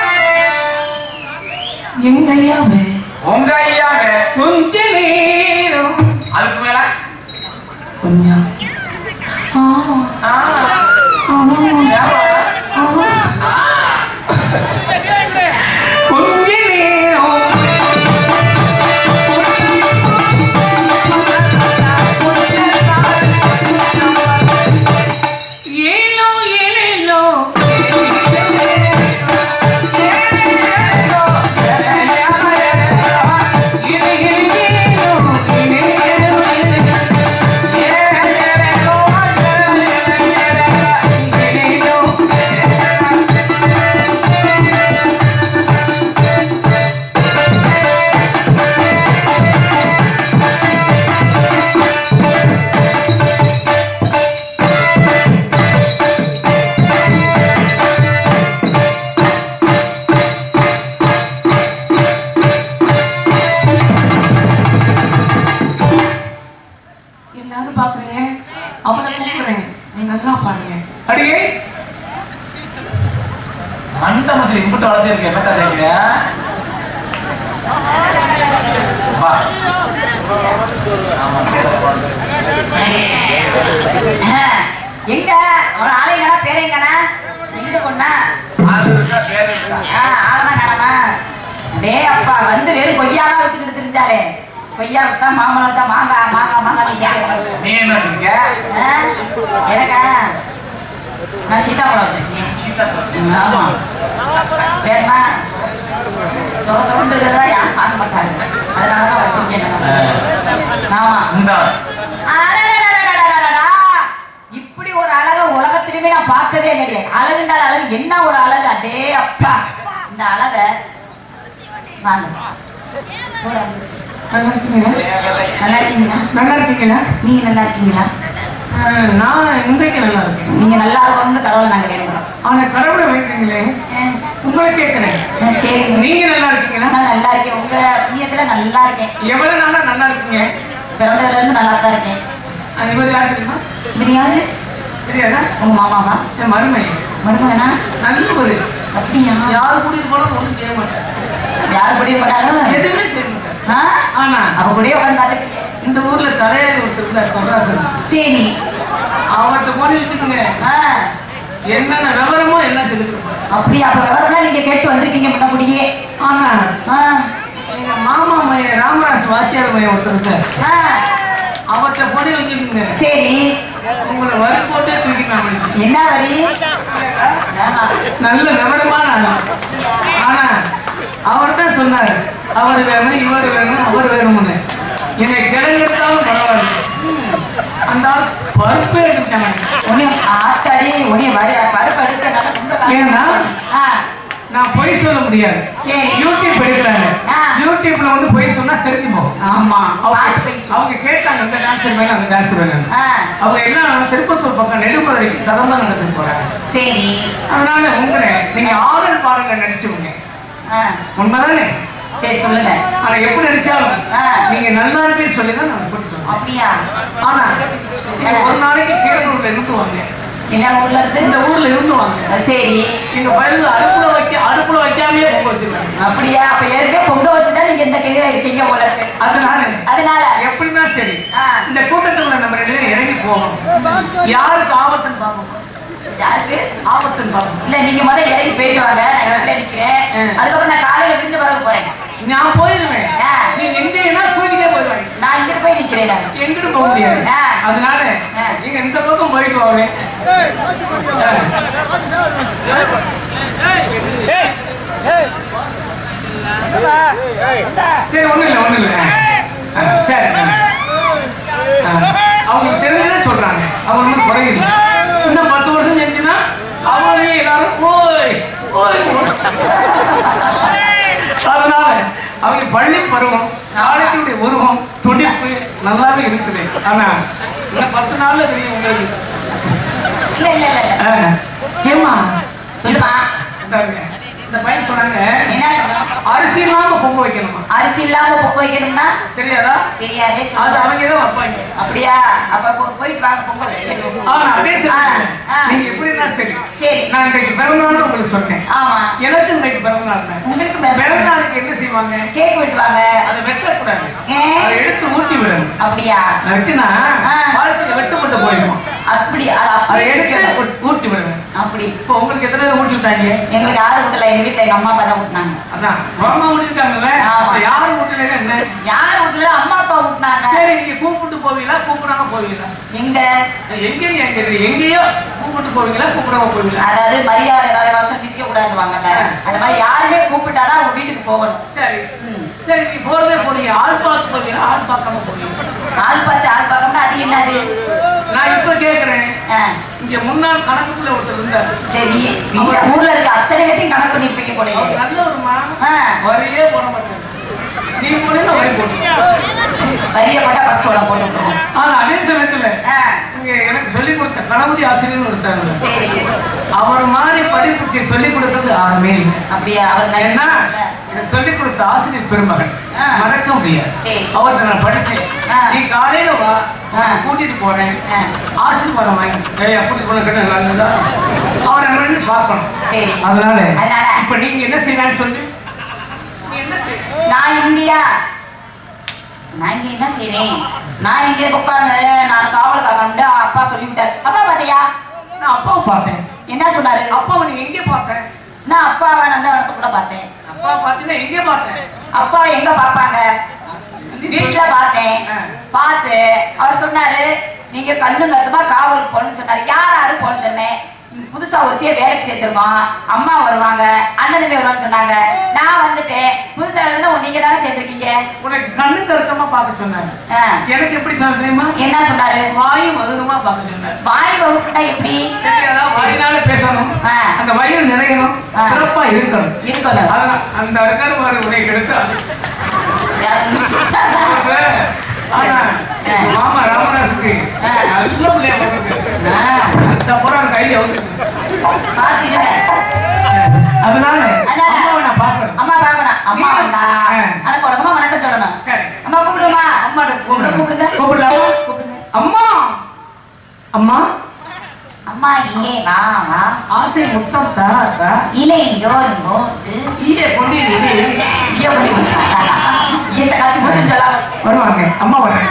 எங்க ஐயாவே உங்க ஐயாங்க கொஞ்ச நேரம் அதுக்கு மேல கொஞ்சம் ஆ ஆ, ஆ ஏம்மா? ஆ. கொஞ்ச நேரம் ஏலோ ஏலேலோ ஏலேலோ ஏலேலோ ஏலேலோ எல்லாரும் பாக்குறீங்க அவளை கூப்பிடுறேன் நீங்க நல்லா பாருங்க அடியே மண்ட மசில் இம்புட்டு வளர்த்திருக்கு என்னக்கா செய்யுங்க வா ஆமா சரி எங்க ஒரு ஆலைங்கடா பேரைங்கடா எங்க பொண்ணா ஆளு இருக்கா பேர் இருக்கா ஆளமா காணமா டேய் அப்பா வந்து வெறும் கொய்யாலாம் வச்சுக்கிட்டு தெரிஞ்சாலே கொய்யா வித்தா மாம்பழம் தான் மாங்காய் மாங்காய் மாங்காய் நீ என்ன வச்சிருக்க எனக்கா நான் சீதாப்பழம் வச்சிருக்கேன் சீதா ம், ஆமா வேணா சொல்ல சொல்லிட்டு இருக்கிறதா யாரும் பார்க்க மாட்டாங்க அதனால தான் வச்சிருக்கேன் நான். ஆமா இந்த அடடடடடடடடா. இப்படி ஒரு அழக உலகத்திலுமே நான் பார்த்ததே இல்லையே அழகுண்டால் அழகு என்ன ஒரு அழகு அடே அப்பா இந்த அழக வாங்க போடா. நல்லா இருக்கீங்களா நல்லா இருக்கீங்களா நல்லா இருக்கீங்களா நீங்க நல்லா இருக்கீங்களா அஹ், நான் இன்றைக்கு நல்லா இருக்கேன் நீங்க நல்லா இருக்கணும்னு கடவுளை நாங்க வேணுங்கிறோம் ஆனா கடவுளை வைக்கிறீங்களே உங்களை கேட்கிறேன் கேளுங்க நீங்க நல்லா இருக்கீங்களா நான் நல்லா இருக்கேன் உங்க புண்ணியத்துல நல்லா இருக்கேன் எவ்வளவு நாளா நல்லா இருக்கீங்க பிறந்ததுல இருந்து நல்லா தான் இருக்கேன் அது இவர் யார் தெரியுமா இது யாரு தெரியாதா உங்க மாமாவா என் மருமை மருமகனா நல்ல ஒரு அப்படியா யாரு கூட்டிட்டு போனாலும் ஒண்ணும் செய்ய மாட்டேன் யாரு முடிவு பண்ணாலும் எதுவுமே செய்ய மாட்டேன் ஆ? ஆனா அப்ப கூடயே உட்காந்து பார்த்துருக்கீங்க இந்த ஊர்ல தலையாரி ஒருத்தர் இருந்தார் கொண்டராசன் சரி அவர்கிட்ட போய் வச்சுக்கோங்க ஆ என்னென்ன விவரமோ எல்லாம் சொல்லிட்டு இருப்பாரு. அப்படியா அப்ப விவரம்லாம் நீங்க கேட்டு வந்திருக்கீங்க முன்னக்கூடியே ஆனா ஆ எங்க மாமா மையன் ராமராஜ் வாத்தியார் மையம் ஒருத்தர் இருக்கார் ஆ அவர்கிட்ட போய் வச்சுக்கோங்க சரி உங்களை வரி போட்டே தூக்கி நான் என்ன வரி ஆமா. நல்ல விவரமான ஆளு ஆனா அவர் தான் சொன்னாரு அவர் வேணும் இவர் வேணும் அவர் வேணும்னு என்னை கிடங்கிறதாலும் பரவாயில்ல அந்த ஆள் பருப்பே எடுத்தாங்க உன்னை ஆத்தாடி உன்னை வரி பருப்பு எடுக்க நல்லா ரொம்ப கஷ்டம். ஏன்னா? ஆ நான் பொய் சொல்ல முடியாது சரி யூடியூப் எடுக்கிறாங்க ஆ. யூடியூப்ல வந்து பொய் சொன்னா தெரிஞ்சு போகும் ஆமா அவங்க பாட்டு போய் சொல்லு. அவங்க கேட்டாங்க இந்த டான்ஸர் வேணும் அந்த டான்ஸர் வேணும் ஆ அவங்க எல்லாம் திருப்பத்தூர் பக்கம் நெடுமதுரைக்கு தரமா நடந்துட்டு போறாங்க சரி அதனால உங்களை நீங்க ஆடல் பாடல நடிச்சவங்க ஆ உண்மைதானே சரி சொல்லுங்க ஆனா எப்படி நடிச்சாலும் ஆ. நீங்க நல்லா இருப்பேன்னு சொல்லி தான் நான் கூட்டிட்டு வந்தேன். அப்படியா ஆனா நீங்க ஒரு நாளைக்கு கீரனூர்ல இருந்து வாங்க என்ன ஊர்ல இருந்து இந்த ஊர்ல இருந்து வாங்க ஆ, சரி நீங்க பயிர் அடுப்புல வைக்க அடுப்புல வைக்காமயே பொங்க வச்சிருக்காங்க அப்படியா அப்ப ஏற்கனவே பொங்க வச்சுதான் நீங்க இந்த கையில இருக்கீங்க போல இருக்கு அதனால அதனால எப்படின்னா சரி ஆ. இந்த கூட்டத்துக்குள்ள நம்ம ரெண்டு பேரும் இறங்கி போகணும் யாருக்கு ஆபத்துன்னு பார்ப்போம் யாருக்கு ஆபத்துன்னு பார்ப்போம் இல்ல நீங்க முதல்ல இறங்கி போயிட்டு வாங்க நான் இடத்துல நிக்கிறேன் ம். அதுக்கப்புறம் நான் காலையில விழுந்து வர போறேன் நான் போயிருவேன் ஆ. நீ நின்றீங்கன்னா தூக்கிட்டே போயிடுவாங்க நான் இங்கிட்டு போய் நிக்கிறேன் நான் எங்கிட்டு போக முடியாது ஆ. அதனால ஆ. நீங்க இந்த பக்கம் போயிட்டு வாங்க சரி ஒண்ணும் இல்லை ஒண்ணும் இல்லை ஆ, சரி ஆ. அவங்களுக்கு தெரிஞ்சதே சொல்றாங்க அவங்க ஒன்றும் குறையில்லை இன்னும் பத்து வருஷம் செஞ்சுன்னா அவங்களே எல்லாரும் ஓய் ஓய் ஓய். அதனால அவங்க பள்ளி பருவம் நாளைக்குடைய உருவம் துடிப்பு நல்லாவே இருக்குது ஆனா இன்னும் பத்து நாள்ல தெரியும் உங்களுக்கு இல்ல இல்ல இல்ல இல்ல ஆ. ஏம்மா சொல்லுமா இந்தாங்க. இந்த பையன் சொன்னாங்க என்ன சொல்லணும் அரிசி இல்லாம பொங்க வைக்கணுமா அரிசி இல்லாம பொங்க வைக்கணும்னா தெரியாதா தெரியாதே அது சொல்லுங்க. அவங்க தான் வைப்பாங்க அப்படியா அப்ப போ- போயிட்டு வாங்க பொங்கல் வைக்கணும் ஆனா அதே சரி ஆ, ஆ. நீங்க எப்படின்னா சரி சரி நான் இன்றைக்கு பிறந்தநாள் உங்களுக்கு சொன்னேன் ஆமா எனக்கு இன்றைக்கு பிறந்தநாள் தான் உங்களுக்கு பிறந்த- பிறந்தநாளுக்கு என்ன செய்வாங்க கேக் விட்டு வாங்க அதை வெட்டக்கூடாது ஏன்? அதை எடுத்து ஊட்டி விடணும் அப்படியா வெட்டினா ஆ. வாழ்க்கையில வெட்டப்பட்டு போயிடும் அப்படி அது அதை அப்படி எடுத்து இருக்கணும். ஊ- ஊட்டி விடணும் அப்படி இப்போ உங்களுக்கு எத்தனை பேர் ஊட்டி விட்டாங்க எங்களுக்கு யாரும் விட்டல எங்க வீட்டுல எங்க அம்மா அப்பா தான் விட்டுனாங்க அதான் மாமா ஊட்டிருக்காங்கல்ல ஆமா. அப்ப யாரு ஊட்டலைன்னா என்ன யாரும் விட்டல அம்மா அப்பா விட்டுனாங்க சரி நீங்க கூப்பிட்டு போவீங்களா கூப்பிடாம போவீங்களா எங்க எங்க நீ எங்க இருக்கு? எங்கேயோ கூப்பிட்டு போவீங்களா கூப்பிடாம போவீங்களா அதாவது மரியாதை வாசம் நிக்க கூடாதுவாங்கல்ல அந்த மாதிரி யாருமே கூப்பிட்டாதான் அவங்க வீட்டுக்கு போகணும் சரி ம். சரி நீ போறதே போறீங்க ஆள் பார்த்து போவீங்களா ஆள் பார்க்காம போவீங்க ஆள் பார்த்து ஆள் பார்க்கணும்னா அது என்னது நான் இப்ப கேக்குறேன் ஆ, இங்க முன்னாள் கணக்குள்ள ஒருத்தர் இருந்தார் சரி இந்த ஊர்ல இருக்க அத்தனை பேர்த்தையும் கணக்கு பண்ணிருப்பீங்க போல அவர் நல்ல ஒரு மா ஆ, வரியே போட மாட்டாங்க நீ போனீங்க வரி போட்டு வரிய போட்டா ஃபர்ஸ்ட் உடம்பு போட்டு விட்டுருவோம் ஆனா அதே சமயத்துல ஆ, இங்க எனக்கு சொல்லி கொடுத்த கணபதி ஆசிரியர் ஒருத்தாங்க சரி அவர் மாதிரி படிப்புக்கு சொல்லி கொடுத்தது யாருமே இல்லை அப்படியா அவர் ஏன்னா நடிச்சாங்க. எனக்கு சொல்லி கொடுத்த ஆசிரியர் பெருமகன் ஆ. மறக்க முடியாது சரி. அவர்கிட்ட நான் படிச்சேன் ஆ. நீ காலையில வா ஆ. கூட்டிட்டு போறேன் ஆ, ஆசீர்வாதம் வாங்கி ஏய் அப்படி போன கிட்ட நல்லதா அவரை என்ன பார்க்கணும் சரி அதனால அதனால? இப்ப நீங்க என்ன செய்யலாம்னு சொல்லி நீ என்ன செய்ய நான் இந்தியா நான் இங்க என்ன செய்றேன் நான் இங்க உட்கார்ந்து நான் காவல் காக்கணும்னு அப்பா சொல்லிவிட்டாரு அப்பா பாத்தியா நான் அப்பாவை பார்த்தேன் என்ன சொன்னாரு அப்பாவை நீ எங்கே பார்த்தேன் நான் அப்பாவை நந்தவனத்தை கூட பார்த்தேன் அப்பா பார்த்தீங்கன்னா எங்கே பார்த்தேன் அப்பா எங்க பாப்பாங்க வீட்டுல பார்த்தேன் ஆ. பார்த்து அவர் சொன்னாரு நீங்க கண்ணு கருத்துமா காவலுக்கு போகணும்னு சொன்னாரு யார் யாரு போகணும்னு சொன்னேன் புதுசா ஒருத்திய வேலைக்கு சேர்த்துருக்கோம் அம்மா வருவாங்க அண்ணன் தம்பி வருவான்னு சொன்னாங்க நான் வந்துட்டேன் புதுசா இருந்தா நீங்க தானே சேர்த்திருக்கீங்க உனக்கு கண்ணு கருத்தமா பார்க்க சொன்னாங்க ஆ. எனக்கு எப்படி சொன்ன தெரியுமா என்ன சொன்னாரு வாயும் மதுரமா பார்க்க சொன்னார் வாய் வகுப்புட்டா எப்படி தெரியாதா வாயினால பேசணும் ஆ. அந்த வயிறு நிறையணும் ஆ. சிறப்பா இருக்கணும் இருக்கணும் அதான் அந்த இருக்காரு பாரு உனக்கு எடுத்து ஆனா ஆ. மாமா ராமதாஸுக்கு ஆ. நல்ல பிள்ளைய பிறந்திருக்கு. ஆ, அந்த புறம் கையில வந்து பாத்தீங்களா? அதனால அதனால. அம்மாவை நான் பார்க்கணும் அம்மா பார்க்கணும். அம்மா வந்தா, ஆ. ஆனா உடம்பா வணக்கம் சொல்லணும். சரி அம்மா கூப்பிடுமா? அம்மா கூப்பிடு, கூப்பிடுங்க. கூப்பிடலாமா கூப்பிடுங்க. அம்மா அம்மா அம்மா இங்கே வா, வா. ஆசை முத்தம் தா தா இலை யோன் போட்டு, ஈய கொண்டு இரு. இங்கே போய் வா. ஈயத்தை காய்ச்சி போட்டுன்னு சொல்லாம இருக்கேன். வருவாங்க அம்மா வரேன்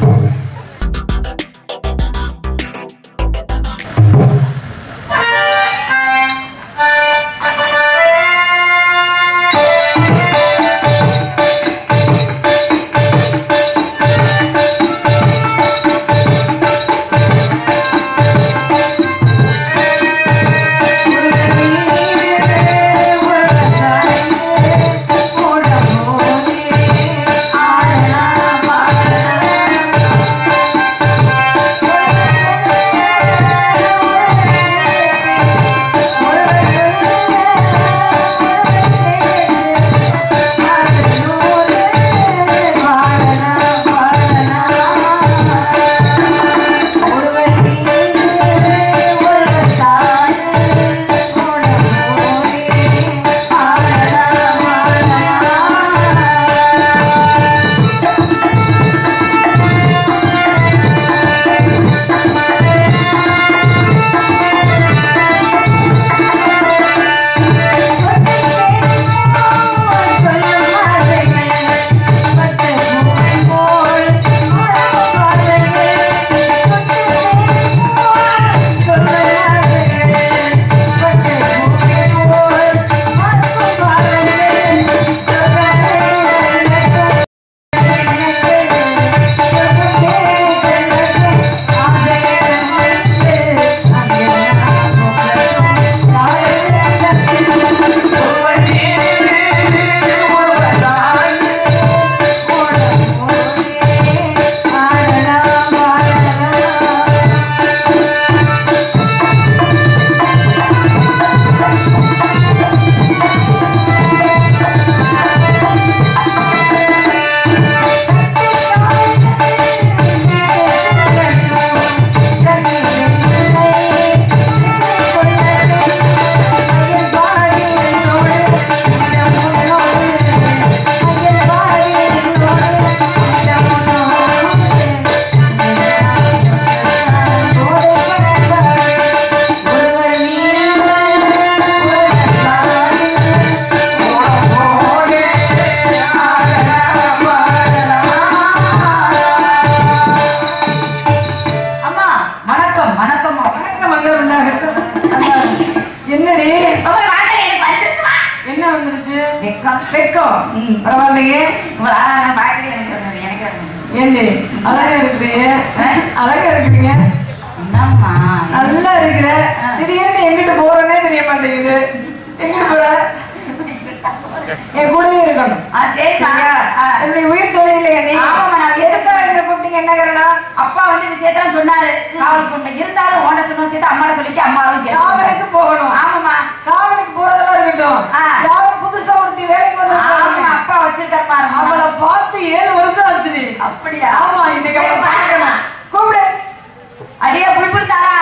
அம்மா வணக்கம் வணக்கம் வணக்கம் மங்களம் உண்டாகட்டும். என்னடி அம்மா, வாங்க, எனக்கு வந்துருச்சுமா. என்ன வந்துருச்சு வெக்கம். வெக்கம் ம், பரவாயில்லையே உங்களை ஆனா நான் பார்க்கவே எனக்கு சொன்னது, எனக்கு அது. ஏண்டி அழகா இருக்கிறீங்க அழகா இருக்கிறீங்க என்னம்மா நல்லா இருக்கிற ஆ. திடீர்னு எங்கிட்டு போறேன்னே தெரிய மாட்டேங்குது எங்கிட்டு போற என் கூடயே இருக்கணும் ஆ, சரிம்மா. சரியா? ஆ. என்னுடைய உயிர் தொழிலே நீ ஆமாம்மா, நான் எதுக்காக இங்க கூப்பிட்டீங்க என்ன காரணம் அப்பா வந்து விஷயத்தான் சொன்னாரு காவல் பொண்ணு இருந்தாலும் ஓட சொன்ன விஷயத்த அம்மாட சொல்லிட்டு அம்மாவும் காவலுக்கு போகணும் ஆமாமா காவலுக்கு போறதெல்லாம் இருக்கட்டும் ஆ. யாரும் புதுசா ஒருத்தி வேலைக்கு ஆமா வந்து அப்பா வச்சிருக்காரு பாருங்க அவளை பார்த்து ஏழு வருஷம் ஆச்சுடி அப்படியா ஆமா இன்னைக்கு அவளை சரி, பார்க்கணும் கூப்பிடு அடியே புல்புல் தாரா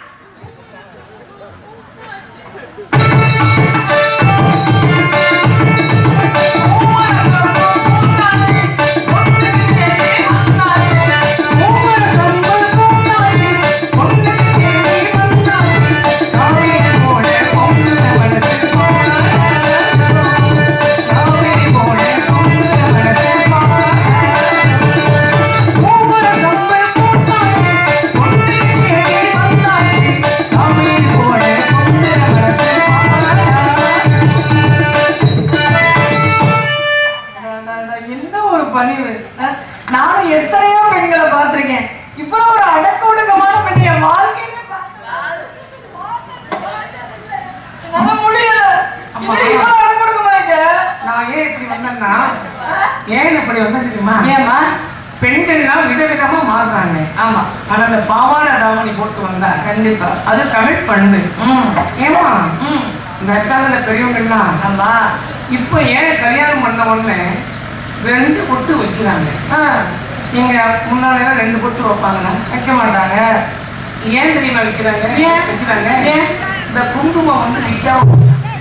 என்ன ஒரு பணிவு அஹ், நானும் எத்தனையோ பெண்களை பார்த்திருக்கேன் இவ்வளவு ஒரு அடக்க ஒடுக்கமான பெண் என் வாழ்க்கையில பார்த்தது. என்னால முடியல இது இவ்வளவு அடக்க ஒடுக்கமா இருக்க? நான் ஏன் இப்படி வந்தேன்னா ஏன் இப்படி வந்தேன் தெரியுமா ஏம்மா பெண்கள்லாம் விதவிதமா மாறுறாங்க ஆமா ஆனா அந்த பாவாடை தாவணி போட்டு வந்தா கண்டிப்பா அது தமிழ் பண்பு ம் ஏமா ம் இந்த அக்கால பெரியவங்கெல்லாம் ஆமா இப்ப ஏன் கல்யாணம் பண்ண உடனே ரெண்டு பொட்டு வைக்கிறாங்க ஆ இங்க முன்னாடி எல்லாம் ரெண்டு பொட்டு வைப்பாங்க வைக்க மாட்டாங்க ஏன் தெரியுமா வைக்கிறாங்க ஏன்? வைக்கிறாங்க ஏன்? இந்த குங்குமம் வந்து நிக்காம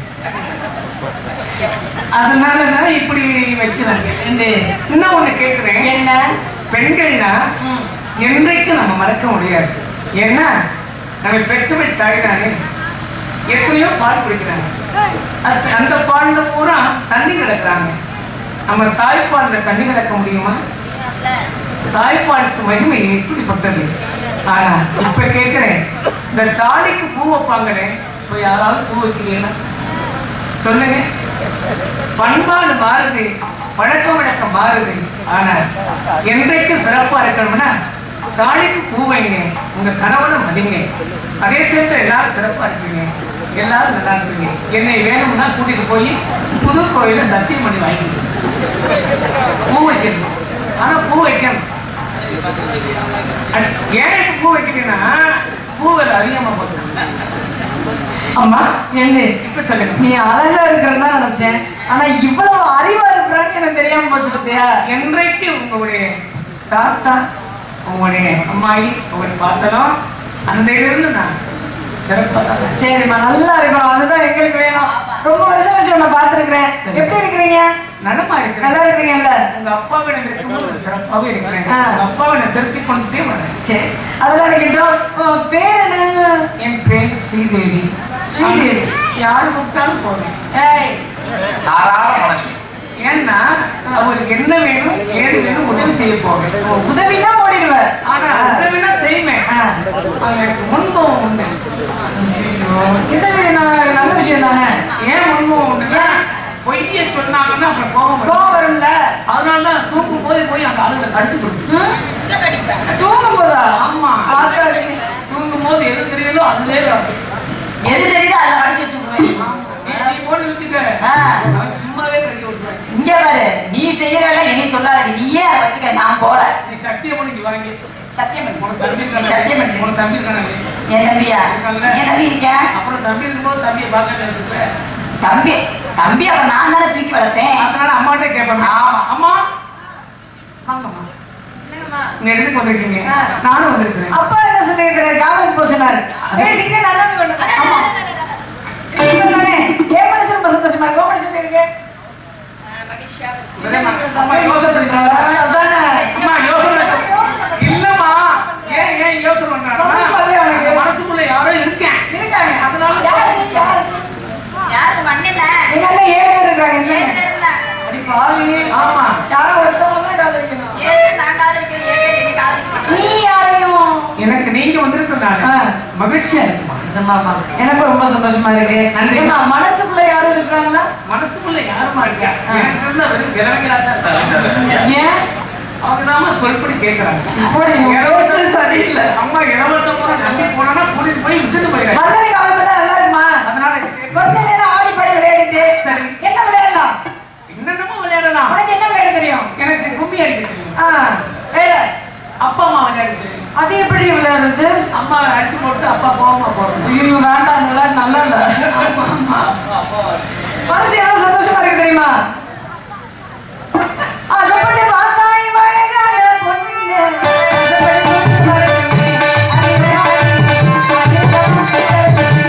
அதனாலதான் இப்படி வைக்கிறாங்க இந்த இன்னும் ஒண்ணு கேக்குறேன் என்ன பெண்கள்னா ம். என்றைக்கும் நம்ம மறக்க முடியாது ஏன்னா நம்ம பெற்றவள் தாய் தானே எத்தனையோ பால் குடிக்கிறாங்க அது அந்த பால்ல பூரா தண்ணி கிடக்குறாங்க நம்ம தாய்ப்பால்ல தண்ணி கிடக்க முடியுமா தாய்ப்பாலுக்கு மகிமை இப்படிப்பட்டது ஆனா இப்ப கேட்கிறேன் இந்த தாலிக்கு பூ வைப்பாங்களே இப்ப யாராவது பூ வைக்கிறீங்களா சொல்லுங்க பண்பாடு மாறுது பழக்க வழக்கம் மாறுது ஆனா என்றைக்கும் சிறப்பா இருக்கணும்னா தாலிக்கு பூ வைங்க உங்க கணவனை மதிங்க அதே சேர்த்து எல்லாரும் சிறப்பா இருப்பீங்க எல்லாரும் நல்லா இருப்பீங்க என்னை வேணும்னா கூட்டிட்டு போய் புது கோயில சத்தியம் பண்ணி வாங்கிக்கணும் பூ வைக்கணும் ஆனா பூ வைக்கணும் அட்- ஏன் இப்ப பூ வைக்கிறீங்கன்னா பூ விலை அதிகமா போகுது அம்மா என்ன இப்ப சொல்லுங்க நீ அழகா இருக்கிறதா நினைச்சேன் ஆனா இவ்வளவு அறிவா இருக்கிறான்னு எனக்கு தெரியாம போச்சு பத்தியா என்றைக்கு உங்களுடைய தாத்தா உங்களுடைய அம்மாயி உங்களை பார்த்ததும் அந்த இருந்து நான் சிறப்பாக தான் இருக்கேன். சரிம்மா நல்லா இருக்கணும் அதுதான் எங்களுக்கு வேணும் ரொம்ப வருஷம் கழிச்சு உன்னை பார்த்திருக்கிறேன் எப்படி இருக்கிறீங்க நலமா இருக்கிறேன் நல்லா இருக்கிறீங்கல்ல உங்க அப்பாவிடம் இருக்கும்போது ஒரு சிறப்பாகவே இருக்கிறேன் ஆ. உங்க அப்பாவை நான் திருப்பி கொண்டுட்டே வரேன் சரி அதெல்லாம் இருக்கட்டும் உன் பேர் என்ன என் பேர் ஸ்ரீதேவி ஸ்ரீதேவி. யாரு கூப்பிட்டாலும் போவேன் ஏய் தாராள மனசு ஏன்னா அவருக்கு என்ன வேணும் ஏது வேணும் உதவி செய்ய போவேன் உதவினா ஓடிடுவ ஆனா உதவினா செய்வேன் ஆ. அது எனக்கு முன்பம் உண்டு இது நான் நல்ல விஷயம் தானே ஏன் முன்பம் உண்டுன்னா பொய்ய சொன்னாங்கன்னா அப்புறம் கோபம் வரும். கோவம் வரும்ல அதனால தான் தூக்கும் போது போய் அந்த ஆளுங்களை கடிச்சு கொடுக்கும் தூங்கும் போதா ஆமா ஆத்தாடி. தூங்கும் போது எது தெரியுதோ அதுவே வரும். எது தெரியுதோ அதை படிச்சு வச்சுக்குவேன் நீ நீ போட்டு வச்சுக்க ஆ. அவன் சும்மாவே கட்டி விட்டுருவேன் இங்க பாரு நீ செய்யற வேலை என்னை சொல்லாத நீயே அதை வச்சுக்க நான் போல நீ சத்தியம் பண்ணி இங்க வாங்கி சத்தியம் உனக்கு தம்பி பண்ணு. இருக்கானே. சத்தியம் பண்ணு. உனக்கு தம்பி இருக்கானே. என் தம்பியா என் தம்பி இருக்கேன் அப்புறம் தம்பி இருக்கும்போது தம்பியை பார்க்க இருப்பேன் தம்பி தம்பி அப்ப நான் தானே தூக்கி வளர்த்தேன் அதனால அம்மாட்டே கேட்பேன் ஆமா. அம்மா வாங்கம்மா நீ எடுத்துக்கு வந்திருக்கீங்க ஆ. நானும் வந்திருக்கிறேன் அப்பா என்ன சொல்லியிருக்கிறாரு காதலுக்கு போக சொன்னாரு பேசிக்கிட்டே நல்லா கொண்டு ஆமா இப்பதானே என் மனசு ரொம்ப சந்தோஷமா இருக்கு உன் மனசு எப்படி இருக்கு அம்மா யோசனை செஞ்சாரா? அதானே. அம்மா யோசனை இல்லம்மா ஏன் ஏன் யோசனை பண்றாங்க சந்தோஷமா இல்லையா உனக்கு? மனசுக்குள்ள யாரோ இருக்கேன் இருக்காங்க அதனால யாரு யாரு யாருக்கு மண்ணில எங்க அண்ணன் ஏழு பேர் இருக்காங்க ஏழு என்ன பேர் இருந்தா அடி பாவி ஆமா யாரோ ஒருத்தவங்க தான் காதலிக்கணும் ஏழு பேர் நான் காதலிக்கிறேன் ஏழு பேர் என்னை காதலிக்க மாட்டாங்க நீ யாரையும் எனக்கு நீங்க வந்திருக்கிறதுனால ஆ. மகிழ்ச்சியா இருக்குமா நிஜமாமா எனக்கு ரொம்ப சந்தோஷமா இருக்கு நன்றி. ஏம்மா, மனசுக்குள்ள யாரும் இருக்காங்களா மனசுக்குள்ள யாருமா இருக்கா ஆ. எனக்கு இருந்தா வெறும் கிழமைகளா தான் இருக்காங்க. ஏன் அவங்க தான் சொல்படி கேட்கறாங்க இப்படி உன் பேச்சு சரியில்லை அம்மா இடவட்ட போற நம்பி போனா கூட்டிட்டு போய் விட்டுட்டு போயிடுறேன் மதுரை காலம் தான் நல்லா இருக்குமா அதனால கேட்க- கொஞ்ச நேரம் ஆடி பாடி விளையாடிட்டு சரி. என்ன விளையாடலாம் என்னென்னமோ விளையாடலாம் உனக்கு என்ன விளையாட தெரியும் எனக்கு கும்மி அடிக்க தெரியும் ஆ, வேற அப்பா அம்மா விளையாட தெரியும் அது எப்படி விளையாடுறது அம்மா அடிச்சு போட்டு அப்பா கோவமா போடுறது ஐயோ வேண்டாம் அந்த விளையாட்டு நல்லா இல்ல ஆமா ஆமா மனசு எவ்வளவு சந்தோஷமா இருக்கு தெரியுமா ஆசைப்பட்டு பார்த்தாய் வழங்காத பொண்ணு. ஆசைப்பட்டு முத்து மரத்துக்கு அடிமையாகி, அடிமையாகி கிடக்குது.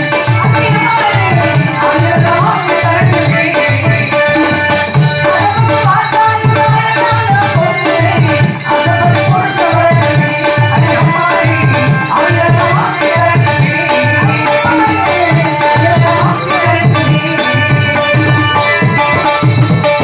அடிமையாகி, அடிமையாகி கிடக்குது. ஆசைப்பட்டு பார்த்தாய் வழங்காத பொண்ணு. ஆசைப்பட்டு கொடுத்த வழக்குக்கு அடிமையாகி, அடிமையாகி கிடக்குது. அடிமையாகி, அடிமையாகி கிடக்குது.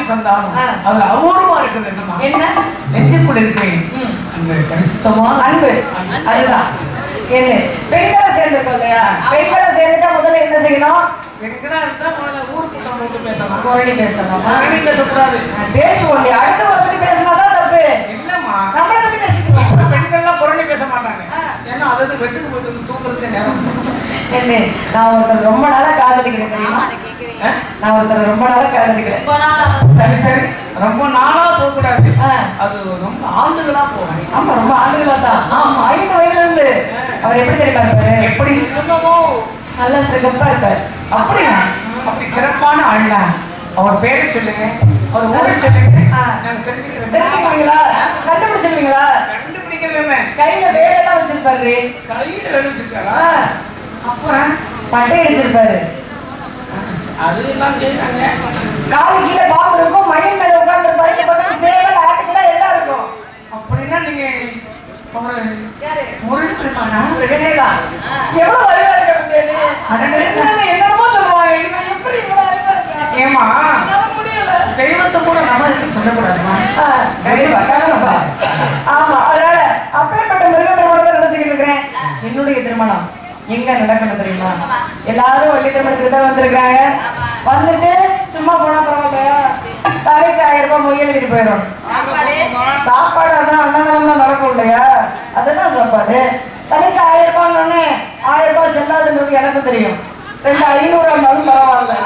தந்தாலும் ஆ. அது அபூர்வமா இருக்குது என்னமா என்ன நெஞ்சுக்குள் இருக்கிறேன் ம். அந்த பரிசுத்தமான அன்பு அதுதான் என்ன பெண்களை சேர்ந்திருக்கோம் இல்லையா பெண்களை சேர்ந்துட்டா முதல்ல என்ன செய்யணும் பெண்களா இருந்தா முதல்ல ஊருக்கு நம்ம போட்டு பேசலாம் குரலி பேசணும் மகனி பேசக்கூடாது பேசுவோம் இல்லையா அடுத்தவங்களை பத்தி பேசினாதான் தப்பு இல்லம்மா நம்மளை பத்தி பேசிக்கிறோம் இப்ப பெண்கள்லாம் புரணி பேச மாட்டாங்க ஆ. ஏன்னா அதாவது வெட்டுக்கு போயிட்டு வந்து தூங்குறதுக்கு நேரம் என்ன நான் ஒருத்தர் ரொம்ப நாளா காதலிக்கிறேன் தெரியுமா ஆமா, அதை கேட்கிறீங்க. நான் ஒருத்தர் ரொம்ப நாளா காதலிக்கிறேன் ரொம்ப நாளா வந்து- சரி சரி ரொம்ப நாளா போக கூடாது ஆ. அது ரொம்ப ஆண்டுகளா போகணும் ஆமா ரொம்ப ஆண்டுகளா தான் ஆமா ஐந்து வயதுல இருந்து அவர் எப்படி தெரியுமா இருப்பாரு எப்படி இருந்தமோ நல்ல சிறப்பா இருப்பாரு அப்படியா அப்படி சிறப்பான ஆள்னா அவர் பேரை சொல்லுங்க அவர் ஊரை சொல்லுங்க ஆ. நான் தெரிஞ்சுக்கிறேன் தெரிஞ்சுக்கிறீங்களா கண்டுபிடிச்சிருவீங்களா கண்டுபிடிக்கிறது என்ன கையில வேலையெல்லாம் வச்சிருப்பாரு கையில வேலை வச்சிருக்காரா ஆ, அப்புறம் பட்டை அடிச்சிருப்பாரு அது எல்லாம் செய்யறாங்க காலு கீழே பாம்பு இருக்கும் மயில் மேல உட்கார்ந்து இருப்பாரு இந்த பக்கத்துல சேவல் ஆட்டுக்குள்ள எல்லாம் இருக்கும் அப்படின்னா நீங்க அவரு யாரு முரளி பெருமானா இவனேதான். எவ்வளவு அறிவா இருக்க பத்தியா அடடே. நீ? என்னென்னமோ சொல்லுவாங்க இவன் எப்படி இவ்வளவு அறிவா இருக்கான்? ஏமா என்னால முடியல தெய்வத்தை கூட நம்ம இதுக்கு சொல்லக்கூடாதுமா ஆ, கண்டிப்பா, கண்டிப்பா. ஆமா, அதனால அப்பேற்பட்ட மிருகத்தோட தான் நினைச்சுக்கிட்டு இருக்கிறேன். என்னுடைய திருமணம் எங்க நடக்கணும் தெரியுமா எல்லாரும் வள்ளி திருமணத்துக்கு தான் வந்திருக்காங்க வந்துட்டு சும்மா போனா பரவாயில்லையா தலைக்கு ஆயிரம் ரூபாய் மொய் எழுதிட்டு போயிடும் சாப்பாடு சாப்பாடு அதான் அன்னதானம் தான் நடக்கும் இல்லையா அதுதான் சாப்பாடு தலைக்கு ஆயிரம் ரூபாய் ஆயிரம் ரூபாய் செல்லாதுன்றது எனக்கு தெரியும் ரெண்டு ஐநூறு இருந்தாலும் பரவாயில்ல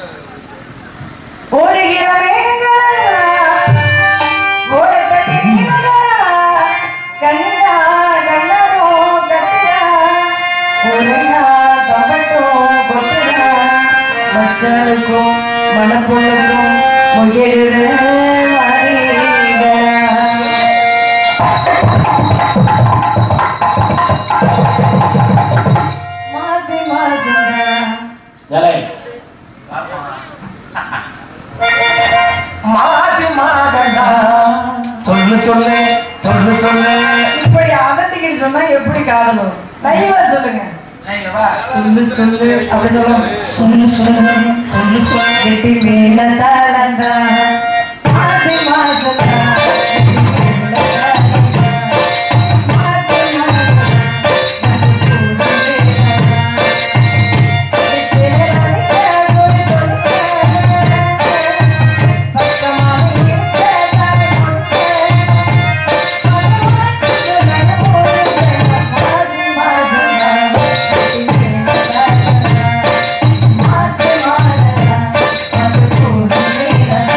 ஓடுகிற மேகங்கள் ஓடத்தட்டி நீருங்கள். கண்ணியா கண்ணனோ கட்டுடா. உரையா கவட்டோ கொட்டுடா. மச்சானுக்கும் மணப்பொண்ணுக்கும் முயலுட மாறிடா. மாசி மாசிடா. மாசி மாதண்டா சொல்லு சொல்லு சொல்லு சொல்லு இப்படி அதட்டிக்கிட்டு சொன்னா எப்படி காதலும் தயவா சொல்லுங்க நீங்க வா. சொல்லு சொல்லு அப்படி சொல்லுங்க சொல்லு சொல்லு சொல்லு சொல்லு கெட்டி மேல தாளந்தா மாசி மாசந்தா மாசி மாசந்தா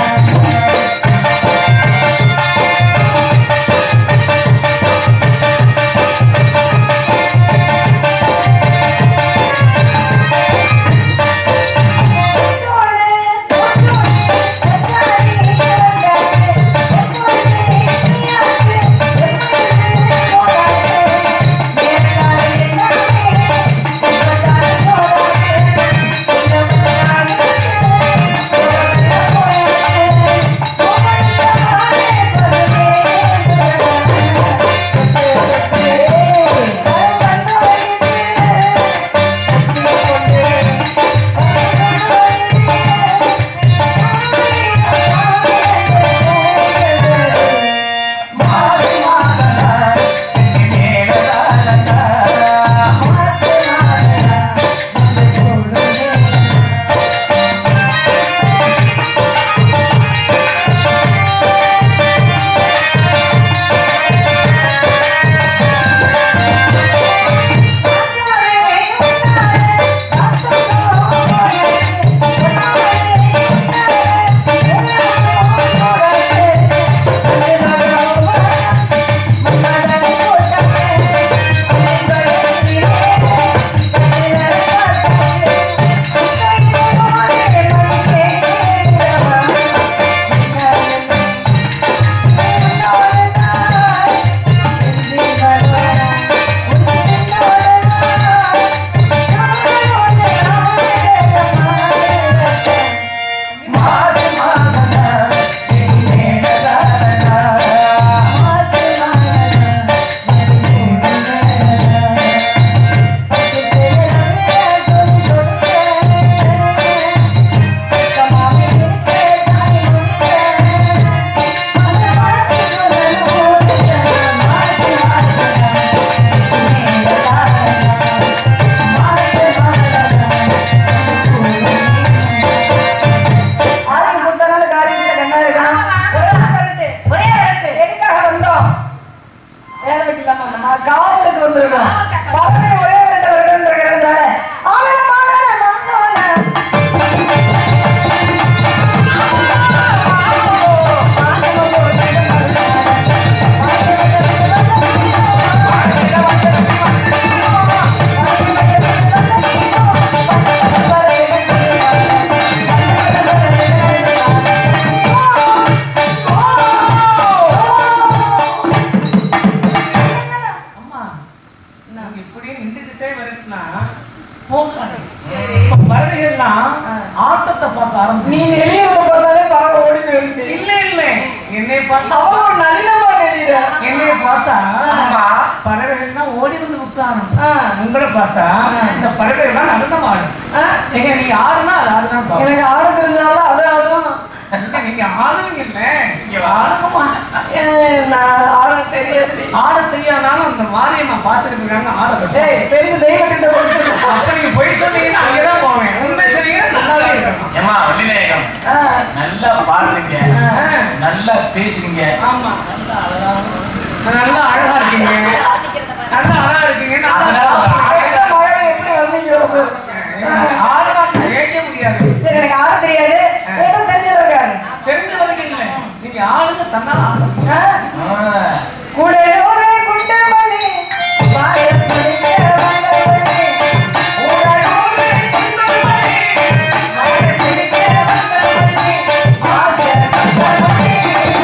என்னை பார்த்தா அவன் ஒரு நல்லவன் நினைக்கிறேன். என்னை பார்த்தா ஆமா. பறவைகள்லாம் ஓடி வந்து உட்காரும் ஆ, உங்களை பார்த்தா இந்த பறவைகள்லாம் நடனம் ஆடும் ஆ, நீங்க நீங்க ஆடுனா அது ஆடுதான் பார்க்கும். எனக்கு ஆட தெரிஞ்சாலும் அது ஆடும் இல்ல, நீங்க ஆடுவீங்க இல்ல இங்க வா. ஆடணுமா ஏய், நான் ஆட தெரியாது ஆட தெரியாதாலும் அந்த மாரியம்மா பார்த்துக்கிட்டு இருக்காங்க ஆட கட்டு. ஏய் பெரிய தெய்வத்திட்ட கொடுத்து அப்ப நீங்க பொய் சொன்னீங்கன்னா அங்கதான் போவேன் உண்மை சொன்னீங்கன்னா நல்லாவே இருக்கணும் ஏமா வள்ளிநாயகம் நல்லா பாடுறீங்க ஆ, நல்லா பேசுறீங்க ஆமா நல்லா அழகா நல்லா அழகா இருக்கீங்க நல்லா அழகா இருக்கீங்க நல்லா அதெல்லாம் சாப்பிடுறீங்க. மழை எப்படி வந்தீங்க ஆடுனா கேட்க முடியாது சரி எனக்கு ஆட தெரியாது ஏதோ தெரிஞ்சவங்க தெரிஞ்ச வரைக்கும் இல்லை நீங்க ஆளுங்க தன்னால ஆடணும் ஆ. குடலூரே குண்டமணி வாயப்படிக்க வந்தவனே உடலூரே குண்டமணி வாயப்படிக்க வந்தவனே ஆசை கண்டவனே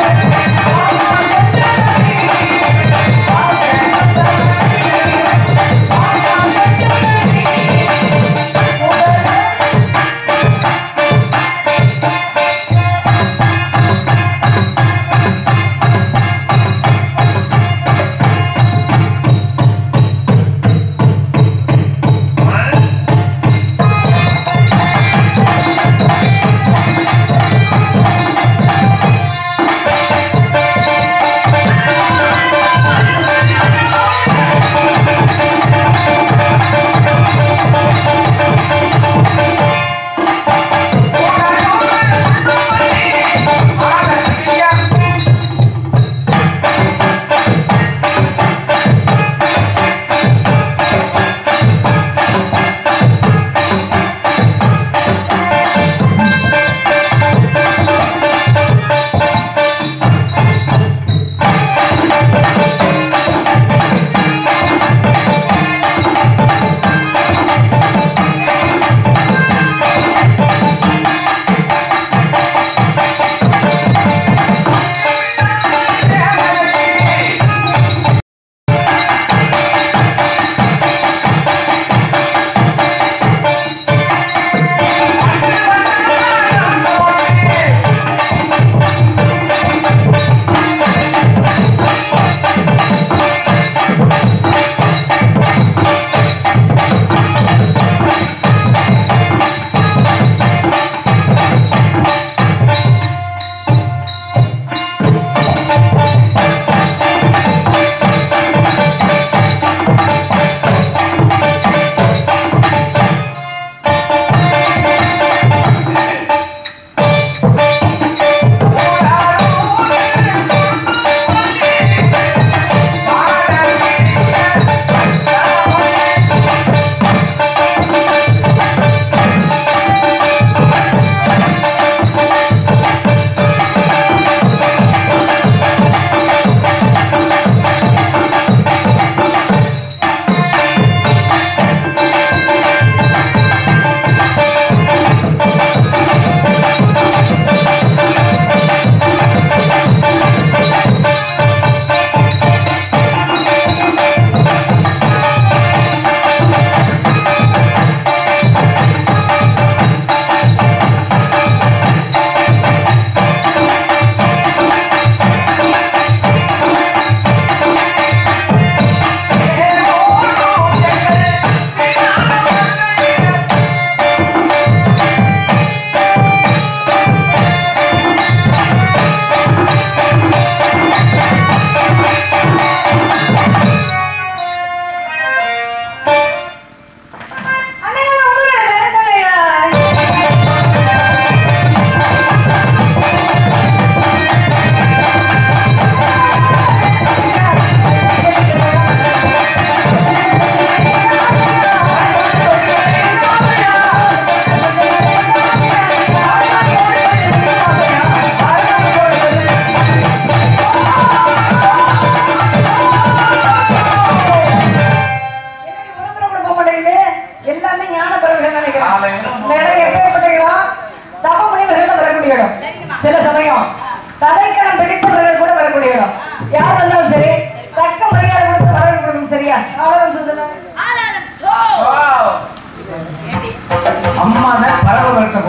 சில சமயம் தலைக்கணம் பிடித்தவர்கள் கூட வரக்கூடிய இடம் யார் வந்தாலும் சரி தக்க மரியாதை கொடுத்து வரவேற்கணும் சரியா அவ்வளவுதான் சுசனா ஆளாளம் சோ Wow. ஏண்டி அம்மா தான் பறவை வளர்க்க போறாங்க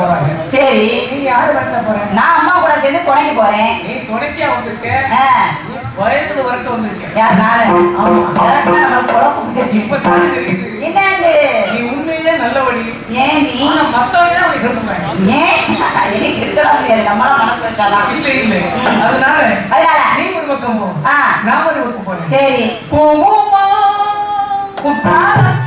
சரி நீ யாரு வரட்ட போற நான் அம்மா கூட சேர்ந்து துணைக்கு போறேன் நீ துணைக்கியா வந்திருக்க ஆ, நீ வயது வரட்டு வந்திருக்க யார் நானு ஆமா. யாருன்னா நம்மளுக்கு குழப்பம் தெரியும். இப்ப தானே தெரியுது என்னண்டு நீ உண்மையிலே நல்லபடி ஏன் நீ ஆனா மத்தவங்க தான் உனக்கு இருப்பாங்க ஏன் எனக்கு இருக்கலாம் முடியாது நம்மளாம் மனசு வச்சாதான் இல்ல இல்ல அதனால அதனால நீ ஒரு பக்கம் போ ஆ நான் ஒரு பக்கம் போறேன் சரி போவோமா குற்றாலம்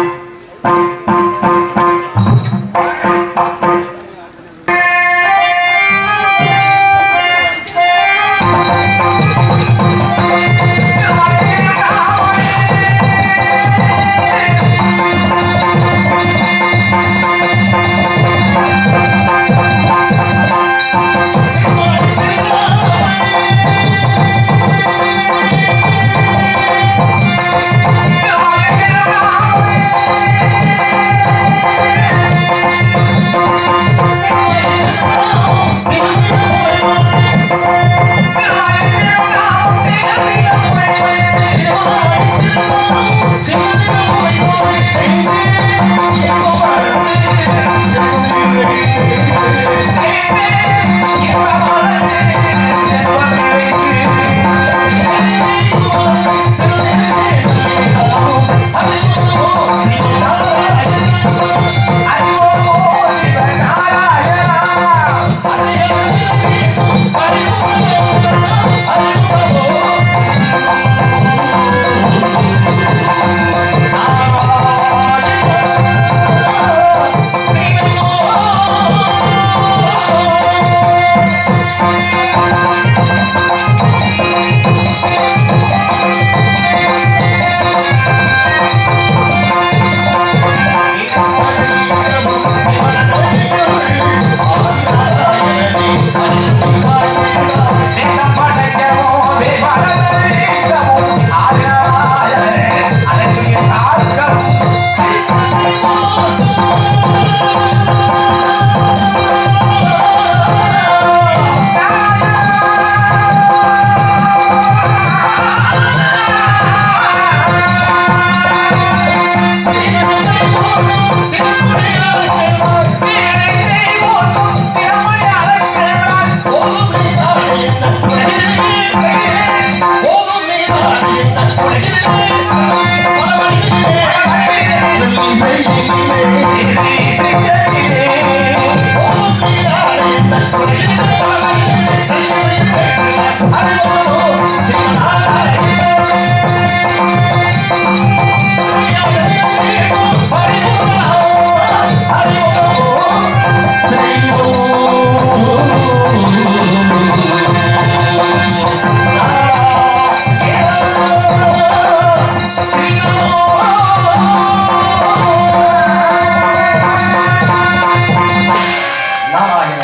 நாராயண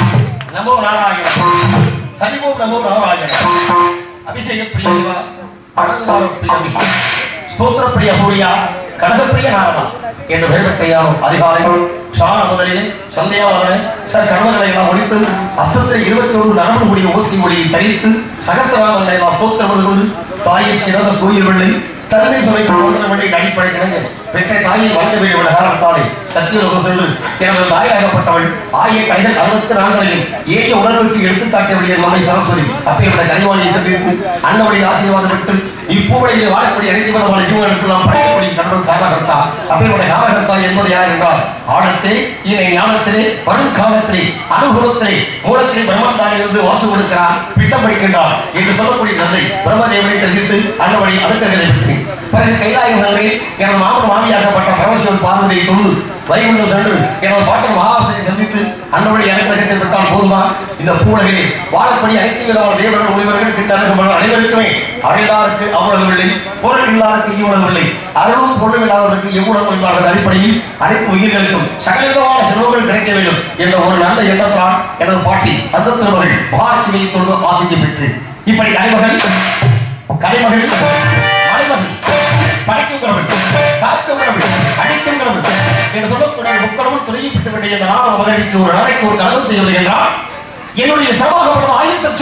நமோ நாராயண ஹரிமோ நமோ நாராயண அபிஷேக பிரிய தேவா அனந்தார பிரிய விஷ்ணு ஸ்தோத்திர பிரிய சூர்யா கனகப்பிரிய நாரதா என்று பெயர்பெட்டையாரும் அதிகாலை சாண முதலிலே சந்தியாவதனை ச கர்மங்களை எல்லாம் முடித்து அஸ்தத்தில் இருபத்தி ஒன்று நரம்பு கூடிய ஓசி மொழியை தரித்து சகத்திராமங்களை எல்லாம் தோத்திரவது கொண்டு தாயை சிறந்த கோயில் வெள்ளை தந்தை சபை போன்ற வழியில் அடிப்படை கிடங்கு பெற்ற தாயை வளர்ந்து விட காரணத்தாலே சத்தியோகம் சென்று எனது தாயாகப்பட்டவள் ஆய கைகள் அறுபத்தி நான்களையும் ஏய உணர்வுக்கு எடுத்துக்காட்டியவழிய நம்மை சரஸ்வதி அப்பேற்பட்ட கனிவாணியை சந்தித்து அன்னவழி ஆசீர்வாதம் பெற்று இப்பூவழியிலே வாழக்கூடிய அனைத்து விதமான ஜீவனுக்கு நாம் படைக்கக்கூடிய கடவுள் காரணகர்த்தா அப்பேற்பட்ட காரணகர்த்தா என்பது யார் என்றால் ஆழத்தே இதை ஞானத்திலே வரும் காலத்திலே அனுபவத்திலே மூலத்திலே பிரம்மந்தானே இருந்து வாசு கொடுக்கிறார் பிட்டம் படிக்கின்றார் என்று சொல்லக்கூடிய தந்தை பிரம்மதேவனை தரிசித்து அன்னவழி அடுத்தகளை பெற்று பிறகு கைலாய நகரில் எனது மாமன் மாமியாகப்பட்ட பரமசிவன் பார்வதியை கொண்டு வைகுண்டம் சென்று எனது பாட்டன் மகாசனை சந்தித்து அன்னவழி அனைத்து பெற்றால் போதுமா இந்த பூலகிலே வாழப்படி அனைத்து விதமான தேவர்கள் முனிவர்கள் கிண்டர்கள் அனைவருக்குமே அருளாருக்கு அவ்வளவு இல்லை பொருள் இல்லாதற்கு இவ்வளவு இல்லை அருளும் பொருளும் இல்லாதவருக்கு எவ்வளவு என்பார்கள் அடிப்படையில் அனைத்து உயிர்களுக்கும் சகல விதமான செல்வங்கள் கிடைக்க வேண்டும் என்ற ஒரு நல்ல எண்ணத்தால் எனது பாட்டி அந்த திருமகள் மகாலட்சுமியை கொண்டு ஆசிக்க பெற்று இப்படி கலைமகள் கலைமகள் மலைமகள் படைக்குங்கிறவள் காக்குங்கிறவள் அடிக்குங்கிறவள் என்று சொல்லக்கூடிய முக்கடவுள் துணையப்பட்டு வேண்டிய இந்த நாம மகளிருக்கு ஒரு நாளைக்கு ஒரு கனவு செய்வது என்றால் என்னுடைய சமூகப்படும் ஆயிரத்தி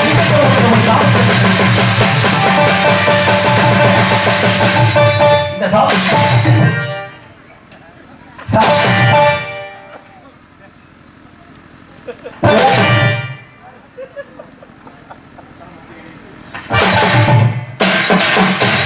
இந்த சாமி சா-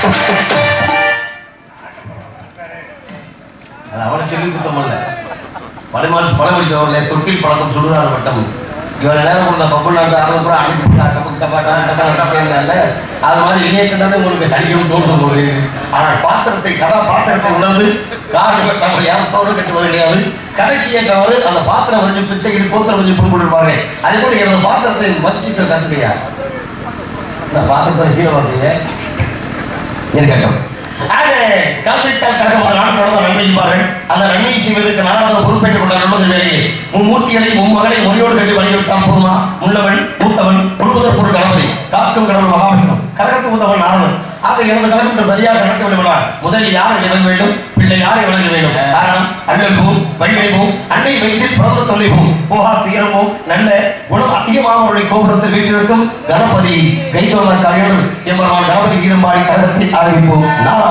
அது அவனை சொல்லி குத்தம் இல்ல பழமான் பழமடிச்சவர்களே தொட்டில் பழக்கம் சுடுகாடு வட்டம் இவன் நேரம் கொடுத்த பப்புனாங்க அவன் கூட அடிச்சு டப்பு டப்பாட்டான் டப்பான் டப்பான்ல அது மாதிரி இணைய கண்டாலே உங்களுக்கு கடிக்கும் தோன்றும் போது ஆனால் பாத்திரத்தை கதாபாத்திரத்தை உணர்ந்து காரணம் நம்ம யாரத்தோடு கட்டுவது கிடையாது கடைசியை கவரு அந்த பாத்திரம் கொஞ்சம் பிச்சைக்கு போத்திரம் கொஞ்சம் புண்படுவாங்க அதே போல எனது பாத்திரத்தை மதிச்சுட்டு கத்துக்கையா இந்த பாத்திரத்தை கீழே பார்த்தீங்க இருக்கட்டும் கல்வித்தால் கழகம் நாடு நடந்த நன்மை பாருங்கள் அந்த நன்மையை செய்வதற்கு நாடாத பொறுப்பேற்றுக் கொண்ட நல்லது வேலையே மும்மூர்த்திகளை மும்மகளை மொழியோடு கட்டி வழிவிட்டான் போதுமா முன்னவன் மூத்தவன் முழுவதற் பொருள் கணபதி காக்கும் கடவுள் மகாவிஷ்ணு கழகத்து மூத்தவன் நாரதன் ஆக எனது கழகம் சரியாக நடக்க வேண்டுமானால் முதலில் யாரை விளங்க வேண்டும் பிள்ளை யாரை விளங்க வேண்டும் காரணம் அண்ணல்போம் வழிவைப்போம் அன்னை வயிற்றில் பிறந்த தொல்லைப்போம் போகா துயரமோ நல்ல குணம் அதிகமாக அவருடைய கோபுரத்தில் வீற்றிருக்கும் கணபதி கைத்தோழர் கலைஞர்கள் எம்பெருமான் கணபதி கீதம் பாடி கழகத்தை ஆரம்பிப்போம் நாளா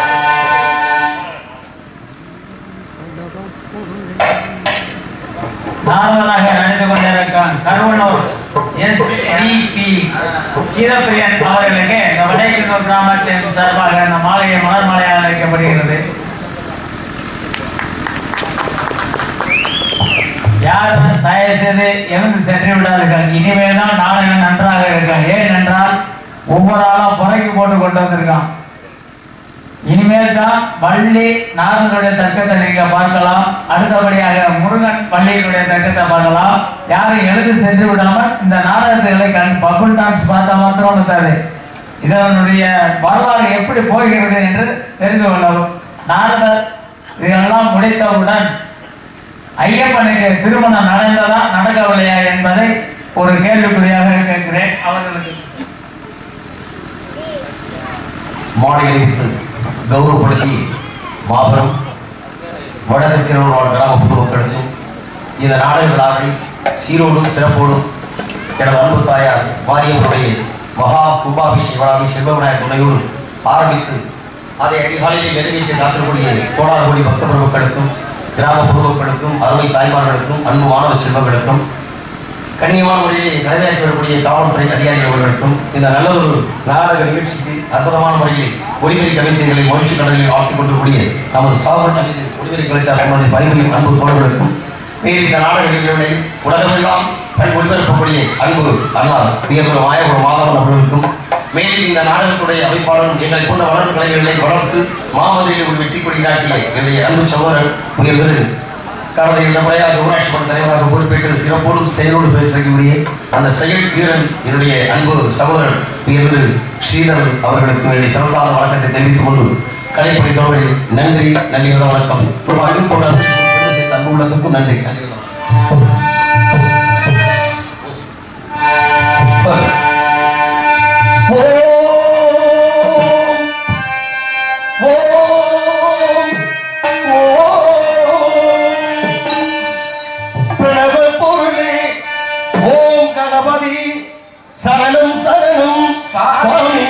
நாரதனாக நடித்து கொண்டிருக்கான் கருவனூர் எஸ் பி கீதப்பிரியன் அவர்களுக்கு இந்த வடையனூர் கிராமத்தின் சார்பாக இந்த மாலையை மலர் மாலையாக அழைக்கப்படுகிறது யாரும் தயவு செய்து எழுந்து சென்று விடாதீர்கள் இனிமேல் தான் நாடகம் நன்றாக இருக்கும் ஏன் என்றால் ஒவ்வொரு ஆளும் புறக்கி போட்டு கொண்டு வந்திருக்கான் இனிமேல் தான் வள்ளி நாரதனுடைய தர்க்கத்தை நீங்க பார்க்கலாம் அடுத்தபடியாக முருகன் வள்ளியினுடைய தர்க்கத்தை பார்க்கலாம் யாரும் எழுதி சென்று விடாமல் இந்த நாடகத்துகளை கண் பபுள் டான்ஸ் பார்த்தா மாத்திரம் இருக்காது இதனுடைய வரலாறு எப்படி போகிறது என்று தெரிந்து கொள்ளவும் நாரதர் இதெல்லாம் முடித்தவுடன் ஐயப்பனுக்கு திருமணம் நடந்ததா நடக்கவில்லையா என்பதை ஒரு கேள்விக்குறியாக கேட்கிறேன் அவர்களுக்கு மாடிகளை வைத்து கௌரவப்படுத்தி மாபெரும் வடதற்கிற கிராம பொதுமக்களுக்கும் இந்த நாடக விழாவை சீரோடும் சிறப்போடும் எனது அன்பு தாயார் மாரியம்மனுடைய மகா கும்பாபிஷேக விழாவை செல்வவிநாயகர் துணையோடு ஆரம்பித்து அதை அதிகாலையில் நிறைவேற்றி காத்திருக்கூடிய கோடாறு கோடி பக்த பெருமக்களுக்கும் கிராம பொதுமக்களுக்கும் அருமை தாய்மார்களுக்கும் அன்பு மாணவ செல்வங்களுக்கும் கண்ணியமான முறையிலே நிறைவேற்றி வரக்கூடிய காவல்துறை அதிகாரிகள் அவர்களுக்கும் இந்த நல்ல ஒரு நாடக நிகழ்ச்சிக்கு அற்புதமான முறையில் ஒளிவரி கவிதைகளை மகிழ்ச்சி கடலில் ஆக்கிக் கொண்டிருக்கூடிய நமது சாவல் நகரில் ஒளிவரி கலைத்தார் சம்பந்தி பணிபுரியும் அன்பு தோழர்களுக்கும் மேலும் இந்த நாடக நிகழ்வுகளை உலகமெல்லாம் பணி ஒளிபரப்பக்கூடிய அன்பு அண்ணார் உயர்ந்த மாயபுரம் மாதவன் அவர்களுக்கும் மேலும் இந்த நாடகத்துடைய அமைப்பாளரும் எங்களை போன்ற வளர்ந்து கலைஞர்களை வளர்த்து மாமதுரையில் ஒரு வெற்றி கொடி காட்டிய என்னுடைய அன்பு சகோதரர் உயர்ந்து கடந்த இந்த முறையாக ஊராட்சி மன்ற தலைவராக பொறுப்பேற்று சிறப்போடு செயலோடு பெற்றிருக்கக்கூடிய அந்த செயல் வீரன் என்னுடைய அன்பு சகோதரர் உயர்ந்து ஸ்ரீதரன் அவர்களுக்கு என்னுடைய சிறந்தாத வணக்கத்தை தெரிவித்துக் கொண்டு கலைப்பணி தோழர்கள் நன்றி நன்றி வணக்கம் ஒரு அன்பு தோழர் அன்பு உள்ளதுக்கும் நன்றி நன்றி பிரணவ பொருளே ஓம் கணபதி சரணம் சரணம் சுவாமி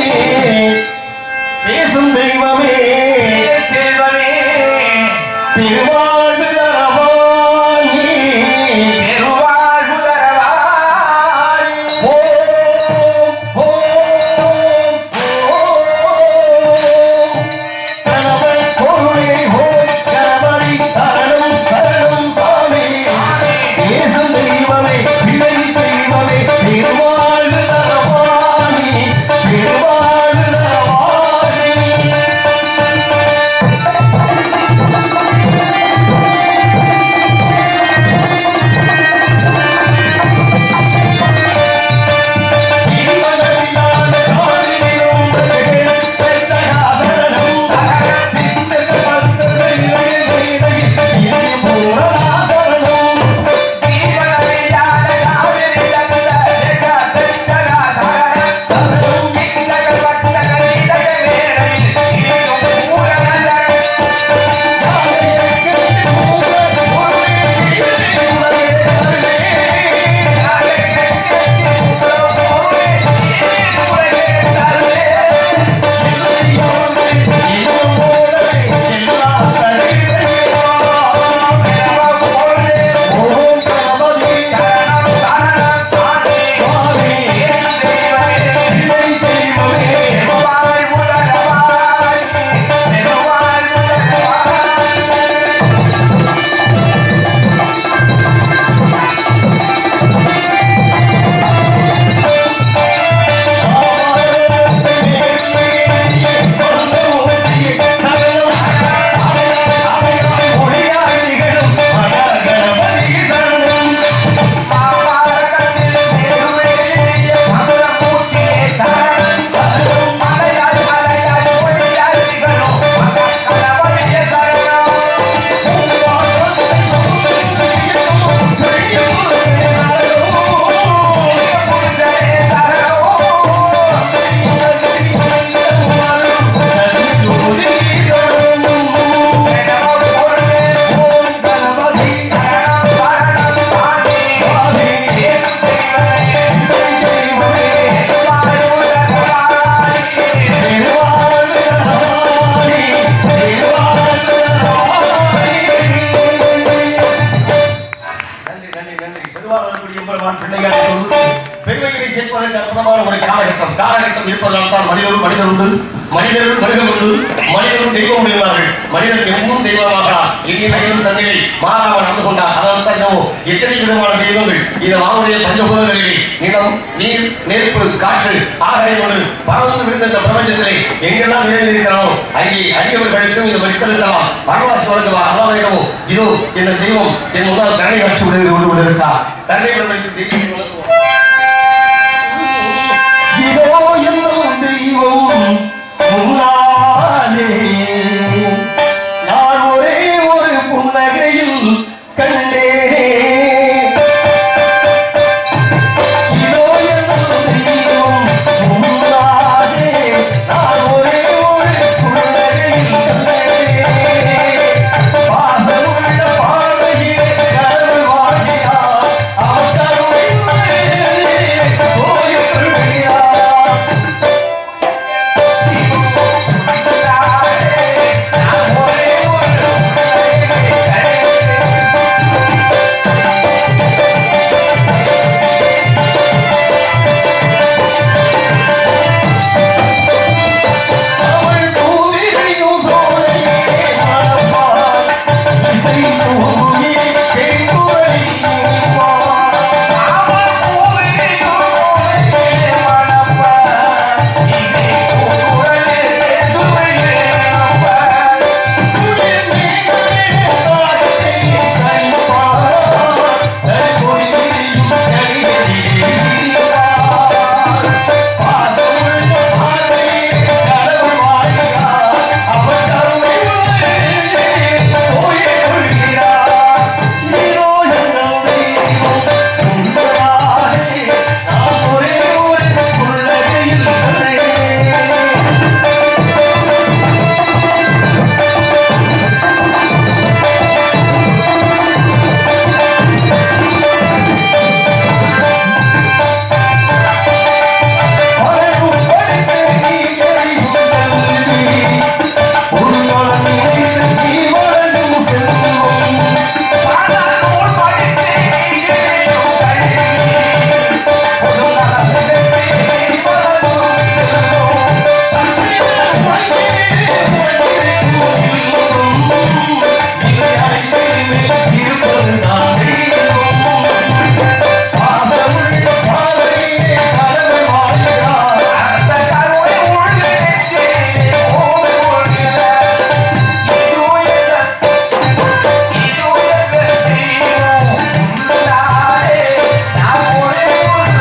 பேசும் தெய்வமே செல்வமே திருவாழ்வு தரவாணி பெருவாழ்வு தரவாய் ஓம் ஓம் ஓம் கணவ பொருளே ஓம் கணபதி சரணம் சரணம் சுவாமி பேசும் தெய்வமே பிள்ளை தெய்வமே திருவாழ்வு தரவாணி திருவாழ்வு தரவாணி சேர்ப்பதற்கு அற்புதமான ஒரு காலகட்டம் காலகட்டம் இருப்பதனால் தான் மனிதரும் மனிதர் உண்டு மனிதர்கள் மனிதம் உண்டு மனிதரும் தெய்வம் உடையவார்கள் மனிதர் எங்கும் தெய்வமாகலாம் இனிமையும் தந்தையை மாறாமல் நடந்து கொண்டார் அதனால் தான் என்னவோ எத்தனை விதமான தெய்வங்கள் இந்த வானுடைய பஞ்சபூதங்களிலே நிலம் நீர் நெருப்பு காற்று ஆகாயமோடு பறந்து விழுந்த இந்த பிரபஞ்சத்திலே எங்கெல்லாம் நிறைந்திருக்கிறானோ அங்கே அடியவர்களுக்கும் இந்த மக்களுக்கெல்லாம் பரவாசி வழங்குவா அல்லாவிடமோ இதோ இந்த தெய்வம் என் முன்னால் கருணை காட்சி உதவி கொண்டு கொண்டிருக்கிறார் கருணை வழங்கும் தெய்வம் வழங்குவார். இதோ என்னும் தெய்வம் முன்னாலே நான் ஒரே ஒரு புன்னகையில் கண்டேன் இதோ என்னும் தெய்வம் முன்னாலே நான் ஒரே ஒரு புன்னகையில் கண்டேன் பாசமுள்ள பார்வையிலே கடவுள் வாழ்கிறார் அவர் கருணையிலே ஓய்வு கொள்கிறார் அவள் பூவிரியும் சோலையே மணப்பாள். இசை பூங்கி தேங்குவழி நீவாள். அவள் பூவிரியும் சோலையே மணப்பாள். இசை பூங்குழலே சுவையே நம்பாள். குளிர் மேகமே காலத்தை கணிப்பாள். நற்கொடி விரியும் கனிகளிலே நீவாள். பாசமுள்ள பார்வையிலே கடவுள் வாழ்கிறார். அவர் கருணை உள்ளே ஓய்வு கொள்கிறார். இதோ எங்கள் தெய்வம் உங்களாலே நான் ஒரே ஒரு புன்னகையில் கண்டேன். பழகும் படித்த நீ எரியும் கல்வி. ஒரு நாள் நினைத்து நீ வழங்கும் செல்வம். பழகும் படித்த நீ எரியும் கல்வி. ஒரு நாள் நினைத்து நீ வழங்கும் செல்வம். அன்பினால் உழைக்கிறே உழைக்கிறேன் செல்வம். இவை அனைத்துமே இருப்பதுதான் தெய்வம். பாசமுள்ள பார்வையிலே கடவுள் வாழ்கிறார். அந்த கருணை உள்ள நெஞ்சிலே ஓடி ஓடுகிறார். இதோ எங்கள் இதோ எங்கள் தெய்வம் உன்னாலே நாம் ஒரே ஒரு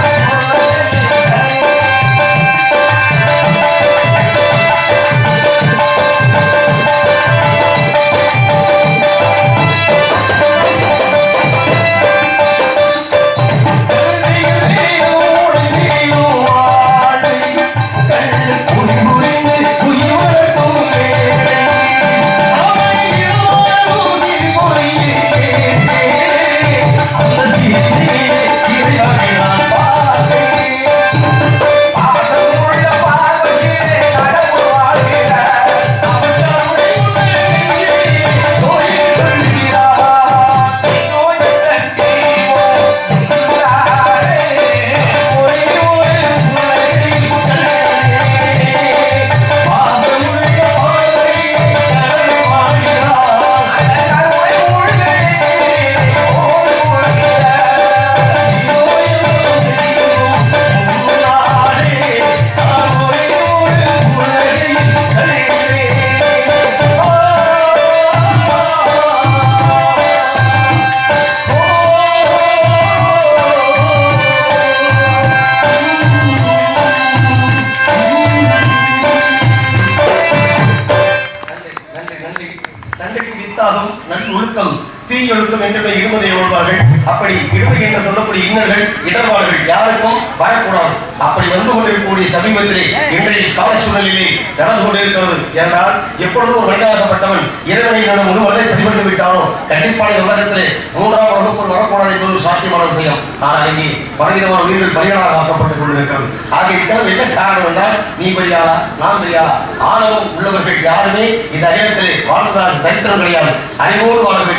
நன்றி நன்றி நன்றி நன்றிக்கு வித்தாகும் நல் ஒழுக்கம் தீயொழுக்கம் என்றுமே இருமதை உள்வார்கள் அப்படி இடுமை என்று சொல்லக்கூடிய இன்னல்கள் இடர்பாடுகள் யாருக்கும் வரக்கூடாது அப்படி வந்து கொண்டிருக்கக்கூடிய சமீபத்திலே இன்றைய கால சூழலிலே நடந்து கொண்டிருக்கிறது என்றால் எப்பொழுது ஒரு மனிதனாகப்பட்டவன் இறைவனை நம் முழுவதை பிரதிபலித்து விட்டானோ கண்டிப்பான இந்த உலகத்திலே மூன்றாம் வகுப்பு வரக்கூடாது என்பது சாத்தியமான விஷயம் ஆனால் இங்கே பலவிதமான உயிர்கள் பலிகளாக ஆக்கப்பட்டுக் கொண்டிருக்கிறது ஆக இதெல்லாம் என்ன காரணம் என்றால் நீ பெரியாளா நான் பெரியாளா ஆணவம் உள்ளவர்கள் யாருமே இந்த அகிலத்திலே வாழ்வதாக சரித்திரம் கிடையாது அறிவோடு வாழ வேண்டும் அதான்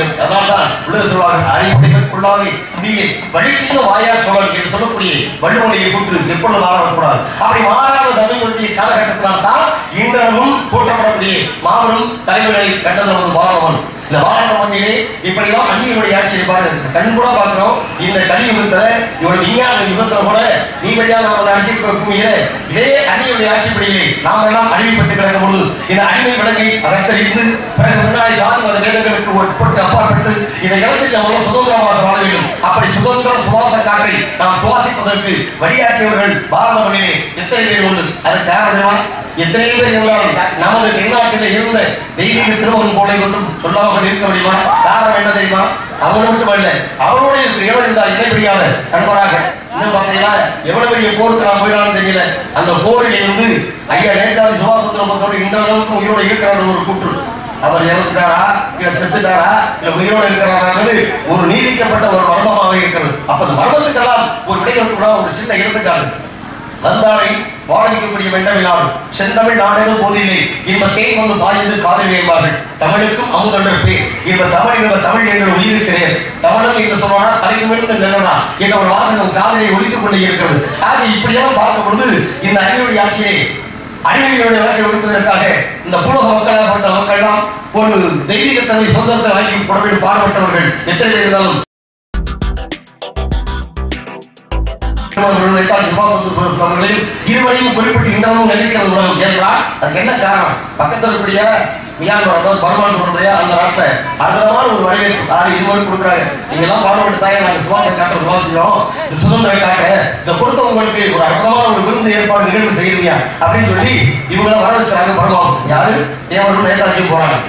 அதனால்தான் உலக சொல்வார்கள் அறிவுடையதற்குள்ளாது நீ வழிக்கையும் வாயா சொல்லல் என்று சொல்லக்கூடிய வள்ளுவனையை கூட்டு எப்பொழுது மாறக்கூடாது அப்படி மாறாத தமிழ் மொழிய காலகட்டத்தினால் தான் இன்றளவும் போற்றப்படக்கூடிய மாபெரும் தலைவர்களை கண்டது நமது பாரதவன் இந்த பாரத மண்ணிலே இப்படிலாம் அந்நியருடைய ஆட்சியை பாருங்க கண் கூட பார்க்கிறோம் இந்த கலியுகத்துல இவருடைய விஞ்ஞான யுகத்துல கூட நீ வழியாக நம்ம ஆட்சிக்கு பூமியில இதே அந்நியருடைய ஆட்சிப்படியிலே நாம் எல்லாம் அடிமைப்பட்டு கிடக்கும் பொழுது இந்த அடிமை விலங்கை அகத்தறிந்து பிறகு முன்னாடி சாதி மத வேதங்களுக்கு உட்பட்டு அப்பாற்பட்டு இந்த இடத்தில் நம்ம சுதந்திரமாக வாழ வேண்டும் அப்படி சுதந்திர சுவாச காற்றை நாம் சுவாசிப்பதற்கு வழியாக்கியவர்கள் பாரத மண்ணிலே எத்தனை பேர் உண்டு அதுக்கு காரணம் தெரியுமா? எத்தனை பேர் இருந்தாலும் நமது தென்னாட்டில் இருந்த தெய்வீக திருமகன் போல ஒன்றும் சொல்லாமல் இருக்க முடியுமா காரணம் என்ன தெரியுமா அவர் மட்டுமல்ல அவரோட இருக்கிற இடம் இருந்தால் இணைபிடியாத நண்பராக இன்னும் பார்த்தீங்கன்னா எவ்வளவு பெரிய போருக்கு நாம் போயிடலாம் தெரியல அந்த போரில் இருந்து ஐயா நேதாஜி சுபாஷ் சந்திர போஸோடு இந்த அளவுக்கு உயிரோட இருக்கிறார் ஒரு கூற்று அவர் இறந்துட்டாரா இல்ல செத்துட்டாரா இல்ல உயிரோட இருக்கிறாராங்கிறது ஒரு நீடிக்கப்பட்ட ஒரு மர்மமாக இருக்கிறது அப்ப அந்த மர்மத்துக்கெல்லாம் ஒரு விடைகளுக்கு ஒரு சின்ன எடுத்துக்காட்டு வந்தாரை வாழ்விக்கக்கூடிய வெண்டமிழாடு செந்தமிழ் நாடெனும் போதில்லை இன்ப தேன் வந்து பாய்ந்து காதல் என்பார்கள் தமிழுக்கும் அமுதண்டர் பேர் இன்ப தமிழ் இன்ப தமிழ் எங்கள் உயிர் கிடையாது தமிழன் என்று சொல்வானா தலைமிருந்து நிலனா என்ற ஒரு வாசகம் காதலை ஒழித்துக் கொண்டே இருக்கிறது ஆக இப்படியெல்லாம் பார்க்கும் பொழுது இந்த அறிவுடைய ஆட்சியை அடிமைகளுடைய வளர்ச்சி கொடுப்பதற்காக இந்த புலக மக்களாகப்பட்ட மக்கள்லாம் ஒரு தெய்வீகத்தன்மை சுதந்திரத்தை வாங்கி புடவில் பாடுபட்டவர்கள் எத்தனை பேர் இருந்தாலும் அவர்களையும் இருவரையும் குறிப்பிட்டு இன்றமும் நினைக்கிறது உலகம் என்றால் அதுக்கு என்ன காரணம் பக்கத்தில் இருக்கக்கூடிய மியான்மர் அதாவது பர்மான் சொல்றதையா அந்த நாட்டுல அற்புதமான ஒரு வரவேற்பு ஆறு இருவரும் கொடுக்குறாங்க நீங்க எல்லாம் பாடுபட்டு தாயே நாங்க சுவாசம் காட்டுற சுவாசிக்கிறோம் இந்த சுதந்திரம் காட்ட இதை கொடுத்தவங்களுக்கு ஒரு அற்புதமான ஒரு விருந்து ஏற்பாடு நிகழ்வு செய்யறீங்க அப்படின்னு சொல்லி இவங்கள வர வச்சாங்க பர்மான் யாரு தேவரும் நேதாஜியும் போறாங்க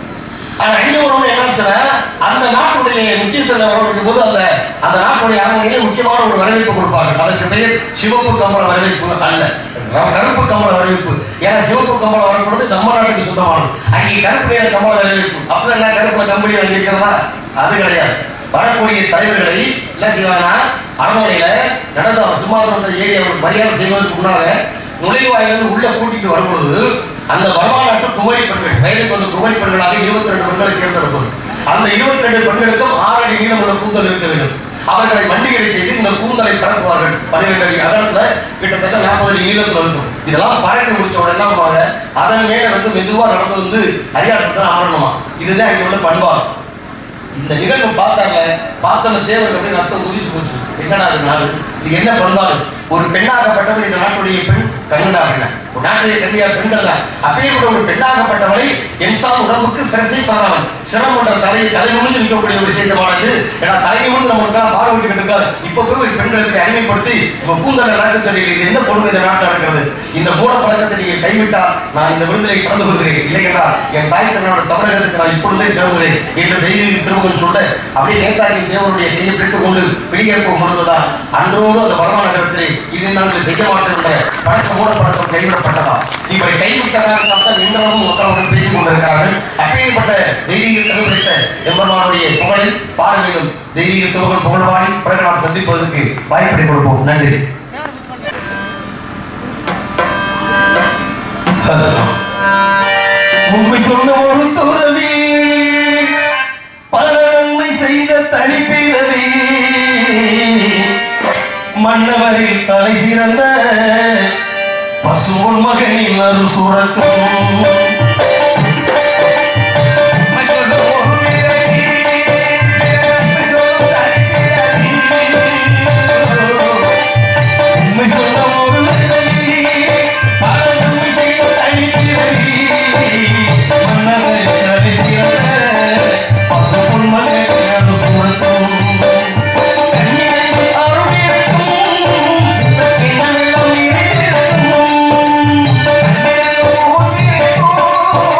ஆனா இங்க ஒண்ணு என்ன சொன்னா அந்த நாட்டுடைய முக்கியத்துவம் வரவழைக்கும் போது அந்த அந்த நாட்டுடைய அரண்மனையில முக்கியமான ஒரு வரவேற்பு கொடுப்பாங்க அதற்கு பெயர் சிவப்பு கம்பள வரவேற்பு அல்ல ர- கருப்பு கம்பள வரவேற்பு ஏன்னா சிவப்பு கம்பளம் வரப்படுறது நம்ம நாட்டுக்கு சொந்தமானது அங்கே கருப்பு நிற கம்பள வரவேற்பு அப்புறம் என்ன கருப்புல கம்பெனி வாங்கி இருக்கிறதா அது கிடையாது வரக்கூடிய தலைவர்களை என்ன செய்வாங்கன்னா அரண்மனையில நடந்த அவர் சிம்மாசனத்தை ஏறி அவர் மரியாதை செய்வதற்கு முன்னால நுழைவாயிலிருந்து உள்ள கூட்டிட்டு வரும்பொழுது அந்த வருமானற்ற குமரி பெண்கள் வயதுக்கு வந்து குமரி பெண்களாக இருபத்தி ரெண்டு பெண்களை தேர்ந்தெடுப்பது அந்த இருபத்தி ரெண்டு பெண்களுக்கும் ஆறு அடி நீளம் உள்ள கூந்தல் இருக்க வேண்டும் அவர்களை மண்டிகளை செய்து இந்த கூந்தலை பரப்புவார்கள் பன்னிரெண்டு அடி அகலத்துல கிட்டத்தட்ட நாற்பது அடி நீளத்துல இருக்கும் இதெல்லாம் பறக்க முடிச்ச உடனே என்ன பண்ணுவாங்க அதன் மேல வந்து மெதுவா நடந்து வந்து அரியாசத்தை ஆரணுமா இதுதான் இங்க உள்ள பண்பாடு இந்த நிகழ்வு பார்த்தாங்க பார்த்த தேவர் அப்படியே ரத்தம் குதிச்சு போச்சு என்னடா அது நாடு இது என்ன பண்பாடு ஒரு பெண்ணாகப்பட்டவள் இந்த நாட்டுடைய பெண் கண்ணுடா அப்படின்னா ஒரு நாட்டுடைய கண்ணியா பெண்கள் தான் அப்படியே கூட ஒரு பெண்ணாகப்பட்டவளை என்சான் உடம்புக்கு சிரசை பரவன் சிரம் என்ற தலையை தலை முடிஞ்சு நிற்கக்கூடிய ஒரு விஷயமானது ஏன்னா தலை முடிந்து நம்மளுக்காக பாட விட்டுக்கிட்டு இருக்காரு இப்ப போய் ஒரு பெண்களுக்கு அடிமைப்படுத்தி இப்ப கூந்தல் நடக்க சொல்லி இது என்ன கொடுமை இந்த நாட்டில் நடக்கிறது இந்த மூட பழக்கத்தை நீங்க கைவிட்டால் நான் இந்த விருந்தினை கலந்து கொள்கிறேன் இல்லை என்றால் என் தாய் தன்னோட தமிழகத்துக்கு நான் இப்பொழுதே கிளம்புகிறேன் என்று தெய்வீக திருமகன் சொல்ல அப்படியே நேதாஜி தேவருடைய கையை பிடித்துக் கொண்டு வெளியேற்ப பொழுதுதான் அன்றோடு அந்த வருமான நகரத்திலே இதை நாங்கள் செய்ய மாட்டோம் என்ற பழக்க மூட பழக்கம் கைவிடப்பட்டதா இப்படி கைவிட்டதாக பார்த்தால் இன்றளவும் மக்களுடன் பேசிக் கொண்டிருக்கிறார்கள் அப்பேற்பட்ட தெய்வீக தமிழ்த்த எம்பெருமானுடைய புகழில் பாட வேண்டும் தெய்வீக திருமகன் புகழ்வாய் பிறகு நாம் சந்திப்பதற்கு வாய்ப்பை கொடுப்போம் நன்றி உண்மை சொன்ன ஒரு துறவி பல நன்மை செய்த தனிப்பிறவி மன்னவரில் தலை சிறந்த பசுவன் மகனின் அரு சுரக்கும் உண்மை சொன்ன ஒரு துறவி, பல நன்மை செய்த தனிப்பிறவி, மன்னவரில் தலை சிறந்த பசுவன் மகனின் அரு சுரக்கும் அருளிருக்கும்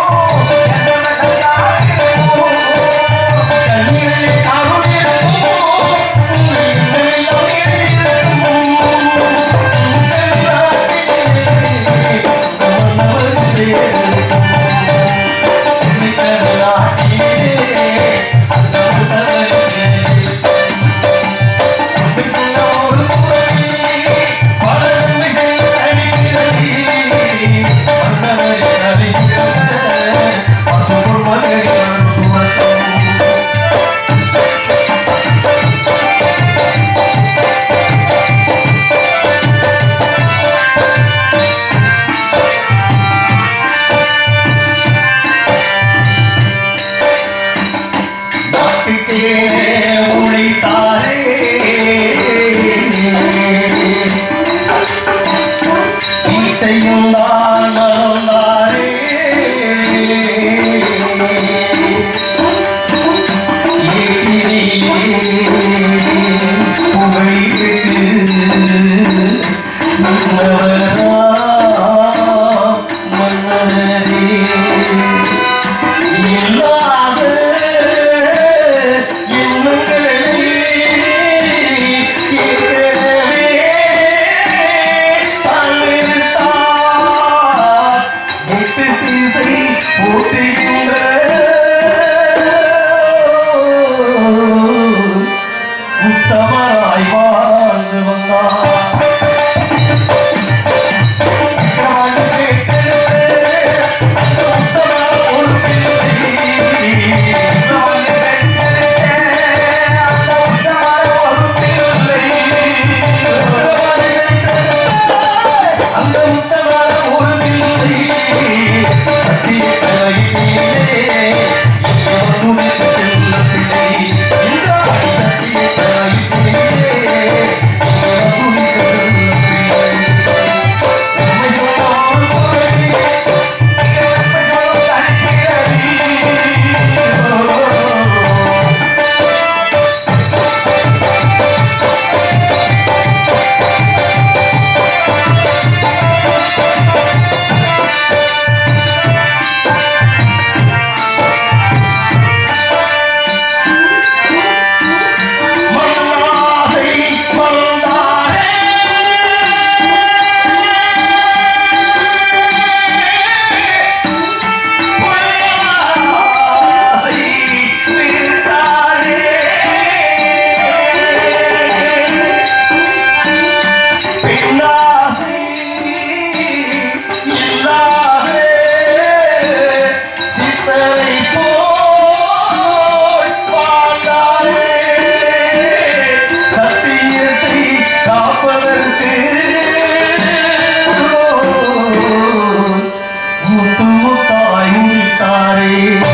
பெண்ணாசை இல்லாதே சித்தரை போல் வாழ்ந்தாரே சத்தியத்தை காப்பதற்கு முத்து முத்தாய் முடித்தாரே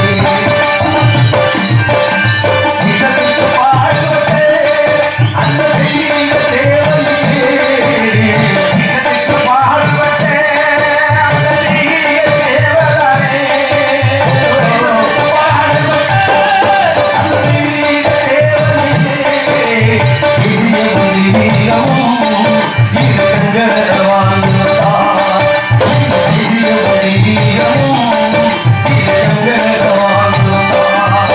இதற்கு பாடுபட்டே அந்த தெய்வீக தேவனையே இதற்கு பாடுபட்டே அந்த தெய்வீக தேவதானே இதற்கு பாடுபட்டே அந்த தெய்வீக தேவனையே இசையும் தெய்வீகமும் இருக்கங்கர வாழ்ந்தார் இசையும் தெய்வீகமும் இருக்கங்கர வாழ்ந்தார்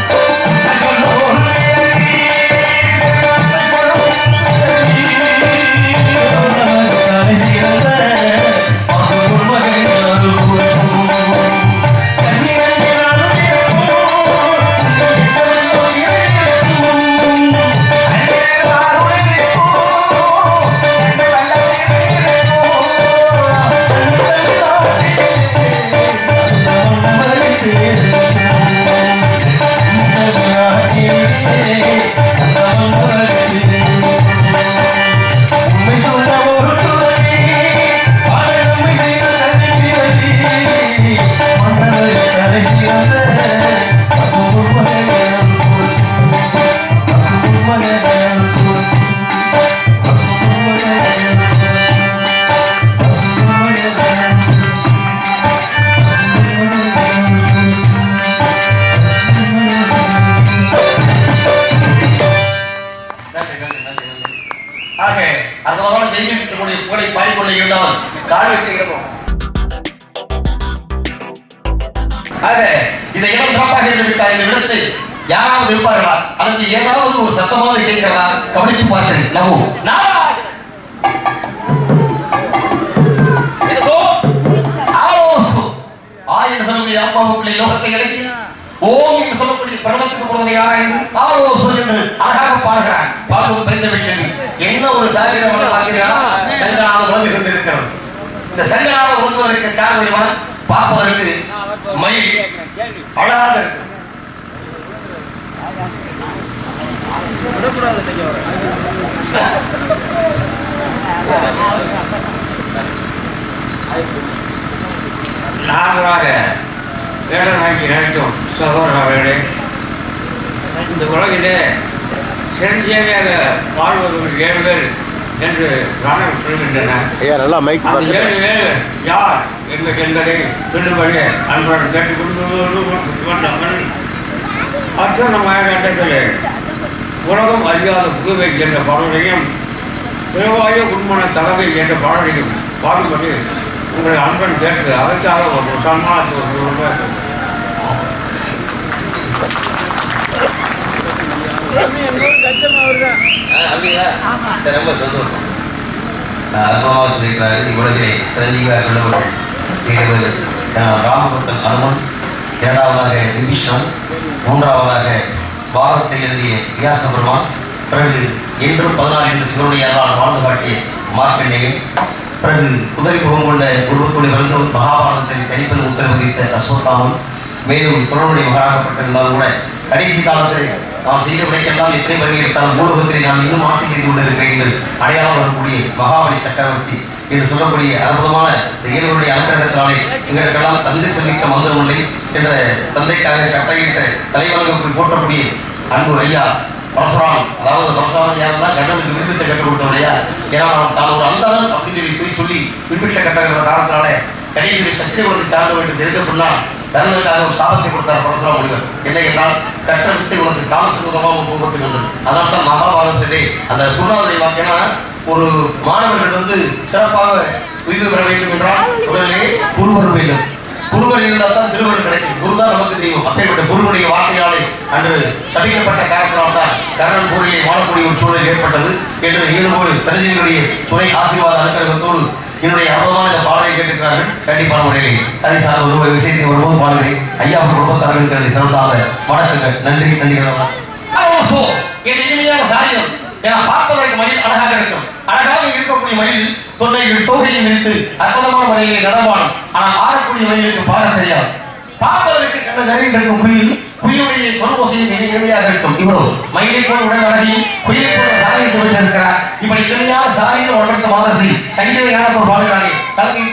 உண்மை சொல்ல ஒரு துறவி பலருமை செய்த தனி பிறவி மன்னரை தலை சிறந்த பசும்பொன் மகன் சொல் பசும்பொன் மகன் சொல் பசும்பொன் மகன் பசும்பொன் மகன் நன்றி நன்றி நன்றி நன்றி ஆக அசமான தெய்வீகத்தினுடைய புகழை பாடிக்கொண்டே இருந்தால் கால் வைத்து இடமும் ஆக இந்த இடம் சிறப்பாக இருந்துவிட்டால் இந்த இடத்தில் யாராவது இருப்பார்களா அல்லது ஏதாவது ஒரு சத்தமாக கேட்கிறதா கவனித்து பார்த்தேன் நம்பு நாராயணன். ஏதோ ஆலோசு. ஆ என்று சொல்லக்கூடிய ஆத்மாவுக்குள்ளே லோகத்தை இறக்கி ஓம் என்று சொல்லக்கூடிய பிரணவத்துக்கு போறது யாராய் ஆலோசு என்று அழகாக பாடுகிறான் பார்ப்பது பெரிய விஷயம் என்ன ஒரு சாகிரம் பார்க்கிறீர்களா சங்கரான வந்து கொண்டிருக்கிறது இந்த சங்கரான வந்து இருக்க காரணம் பார்ப்பதற்கு மயில் அழகாக இருக்கு நான்காக வேடனாகி நினைக்கும் சகோதரர்களே இந்த உலகிலே சிரஞ்சீவியாக வாழ்வர்கள் ஏழு பேர் என்று ராணம் சொல்கின்றன ஐயா நல்லா மைக் அந்த பார்த்து ஏழு பேர் யார் என்ப- என்பதை சொல்லும்படி அன்புடன் கேட்டுக்கொண்டு அர்ச்சனമായ கட்டத்திலே உலகம் அறியாத புதுவை என்ற பாடலையும் திருவாய உண்மன தலைமை என்ற பாடலையும் பாடும்படி உங்களை அன்பன் கேட்டு அதற்காக ஒரு சன்மானத்தை ஒரு ரூபாய் அப்படிங்களா சரி, ரொம்ப சந்தோஷம் அனுபவமாக சொல்லியிருக்கிறாரு இவ்வுலகிலே சிரஞ்சீவியாக உள்ளவர்கள் இருபது ராமபுத்தன் அனுமன் இரண்டாவதாக விபீஷணன் மூன்றாவதாக பாரதத்தை எழுதிய வியாச பெருமான் பிறகு என்றும் பதினாலு என்று சிவனுடைய அருளால் வாழ்ந்து காட்டிய மார்க்கண்டேயன் பிறகு குதிரை முகம் கொண்ட குடும்பத்துடைய வந்து மகாபாரதத்தை தனிப்பெரும் உத்தரவதித்த அஸ்வத்தாமன் மேலும் தொடர்புடைய மகாராகப்பட்டிருந்தாலும் கூட கடைசி காலத்தில் நாம் செய்த விலைக்கெல்லாம் எத்தனை பேர்கள் எடுத்தாலும் மூலகத்தில் நான் இன்னும் ஆட்சி செய்து கொண்டிருக்கிறேன் என்று அடையாளம் வரக்கூடிய மகாபலி சக்கரவர்த்தி என்று சொல்லக்கூடிய அற்புதமான இந்த இயல்புடைய அலங்கரத்தினாலே எங்களுக்கெல்லாம் தந்தை சொல்லிக்க மந்திரம் இல்லை என்ற தந்தைக்காக கட்டளையிட்ட தலைவணங்கத்தில் போற்றக்கூடிய அன்பு ஐயா பரசுராம் அதாவது பரசுராமன் யாருன்னா கண்ணனுக்கு விருப்பத்தை கற்றுக் கொடுத்தவர் இல்லையா ஏன்னா நான் தான் ஒரு அந்தணன் அப்படின்னு சொல்லி போய் சொல்லி விருப்பத்தை கட்டுற காரணத்தினால கடைசியில் சத்தியவரத்தை சார்ந்த வேண்டும் தெரிந்த பின்னால் தர்மனுக்காக ஒரு சாபத்தை கொடுத்தார் பரசுராம முனிவர் இல்லை என்றால் கற்ற வித்தை உனக்கு காலத்துக்கு உதவாமல் போகப்பட்டு வந்தது அதனால தான் மகாபாரதத்திலே அந்த குருநாதரை வாக்கினா ஒரு மாணவர்கள் வந்து சிறப்பாக உய்வு பெற வேண்டும் என்றால் முதலிலே குருவர் வேண்டும் குருவர் இருந்தால் தான் திருவருள் கிடைக்கும் குரு தான் நமக்கு தெய்வம் அப்பேற்பட்ட குருவுடைய வார்த்தையாலே அன்று சபிக்கப்பட்ட காரணத்தினால் தான் கர்ணன் போரிலே வாழக்கூடிய ஒரு சூழல் ஏற்பட்டது என்று ஈடுபோடு சரஜினுடைய துணை ஆசீர்வாத அனுக்கிரகத்தோடு என்னுடைய அற்புதமான இந்த பாடலை கேட்டிருக்கிறார்கள் கண்டிப்பான முறையிலே அதை சார்ந்த ஒரு விஷயத்தை ஒருபோது பாடுகிறேன் ஐயா குடும்பத்தார்களுக்கு அதை சிறந்தாக வணக்கங்கள் நன்றி நன்றி ஆலோசோ என் இனிமையான சாரியம் ஏன்னா பார்ப்பதற்கு மயில் அழகாக இருக்கும் அழகாக இருக்கக்கூடிய மயில் தொண்டையில் தோகையும் இருக்கு அற்புதமான முறையில் நடமாடும் ஆனால் ஆடக்கூடிய மயிலுக்கு பாட தெரியாது பார்ப்பதற்கு கண்ண நிறைய இருக்கும் குயில் குயிலுடைய கொள்வோசையும் மிக எளிமையாக இருக்கும் இவ்வளவு மயிலை போல உடல் அழகி குயிலை போல சாலையை வைத்திருக்கிறார் இப்படி எளிமையான சாலையில் வளர்த்த மாதசி சங்கீத ஞானத்தோடு பாடுகிறானே கல்வி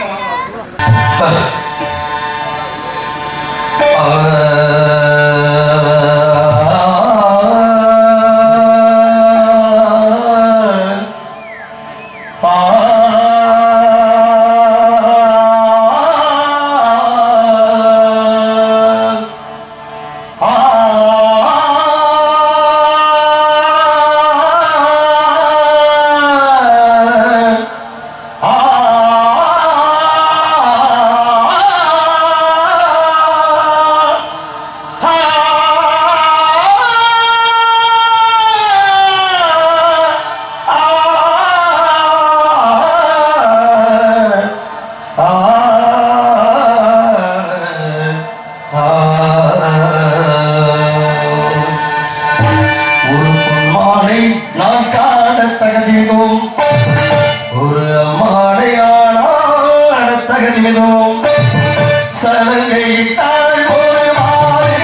ஒரு பொன்மானை நான் காண தகுதினோம் ஒரு அம்மானையானாட தகுதினோம் சலங்கை தாழ் ஒரு மாறு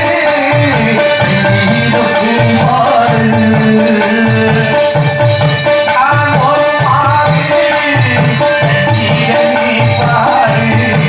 நீதத்தின் பாடு தாழ் ஒரு மாறு நீதத்தின் பாடு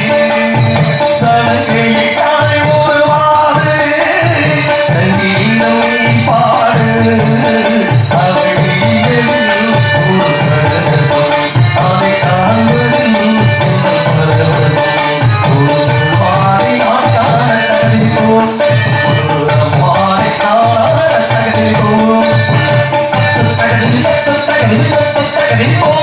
சலங்கை தாழ் ஒரு மாறு சங்கீதம் பாடு அவளியில் ஒரு சரசம் அதை காண்பதில் ஒரு பரவசம் ஒரு மாறி நான் காண தகுதிப்போம் ஒரு மாறி காண தகுதிப்போம் தகுதி தகுதி தகுதிப்போம்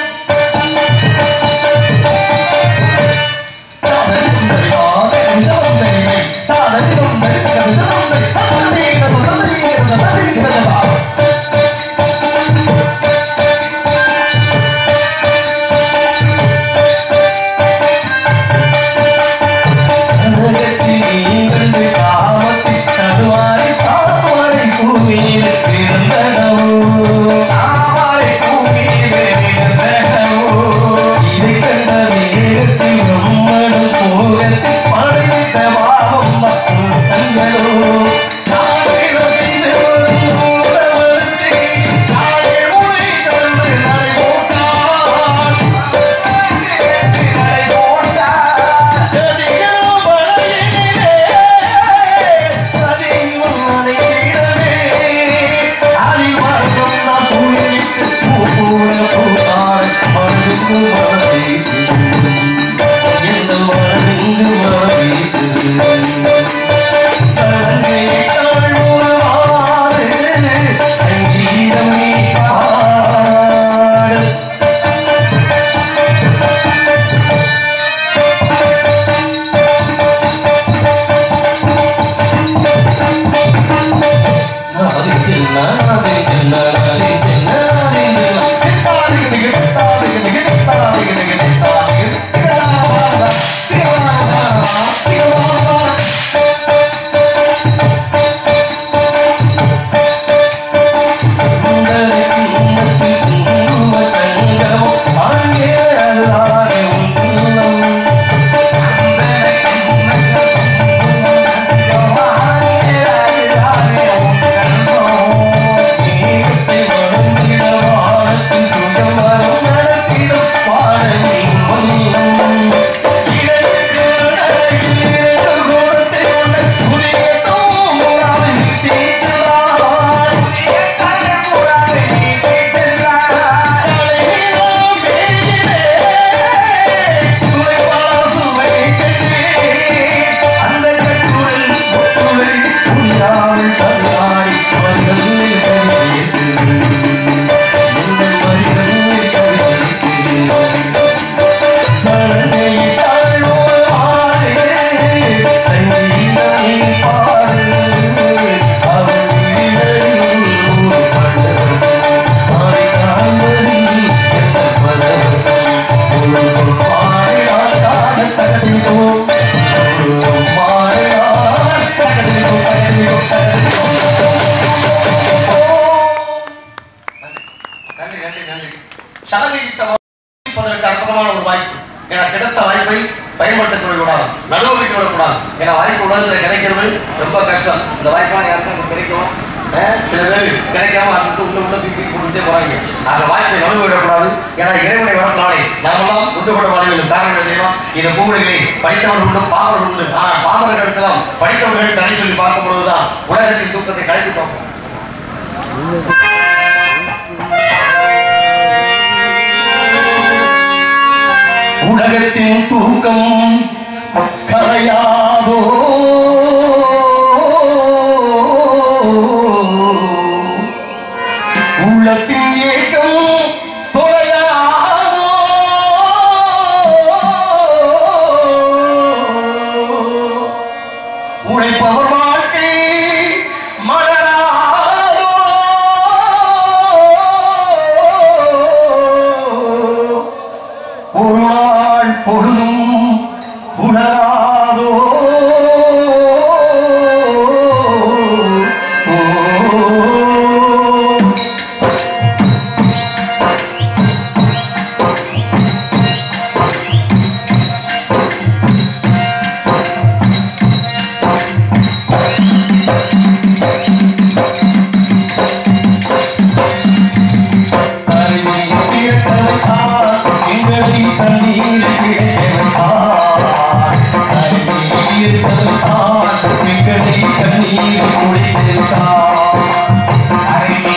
இதை கண்ட வேகத்தில் நம்மளும் போகத்தில் படைத்த பாவம் மற்றும் தங்களோ அனுபவிப்பதற்கு அற்புதமான ஒரு வாய்ப்பு ஏன்னா கிடைத்த வாய்ப்பை பயன்படுத்தக் கூடாது நடுவமைக்க விடக்கூடாது ஏன்னா வாய்ப்பு உலகத்தில் கிடைக்கிறது ரொம்ப கஷ்டம் இந்த வாய்ப்பெல்லாம் யாருக்கும் கிடைக்கும் அஹ் சில பேர் கிடைக்காம அடுத்து உள்ள உள்ள தூக்கி கொடுத்தே போறாங்க அந்த வாய்ப்பை நழுவ விடக்கூடாது ஏன்னா இறைவனை வரத்தினாலே நாமெல்லாம் ஒன்றுபட வாழ்வில் காரணம் என்ன தெரியுமா இந்த பூவுலகிலே படித்தவர்கள் உண்டு பாவர்கள் உண்டு ஆனால் பாவர்களுக்கெல்லாம் படித்தவர்கள் கதை சொல்லி பார்க்கும் பொழுதுதான் உலகத்தின் தூக்கத்தை கலைத்து பார்ப்போம் உலகத்தின் தூக்கம் கலையாதோ உள்ளத்தின் ஏக்கம் தொலையாதோ உழைப்பவர் வாழ்க்கை மலராதோ ஒரு நாள் பொழுதும் புலராதோ எங்களை தண்ணீர் எங்களை தண்ணீர் குடித்திருக்கார்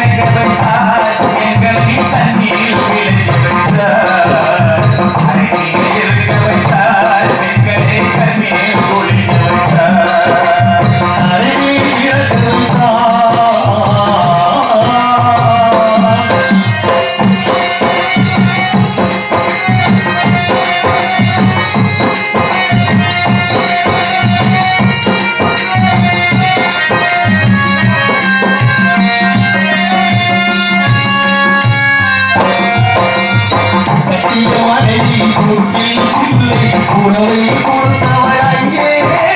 உணவை கொடுத்தவர் அங்கே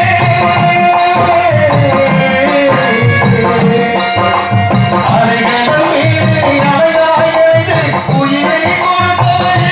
அலைகள் மீது அலையாய் எழுந்து உயிரை கொடுத்தவர்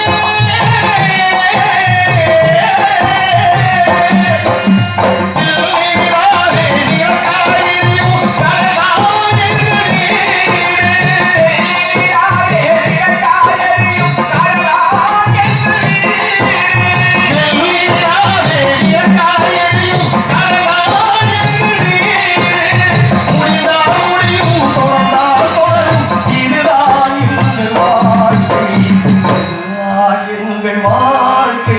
எங்கள் வாழ்க்கை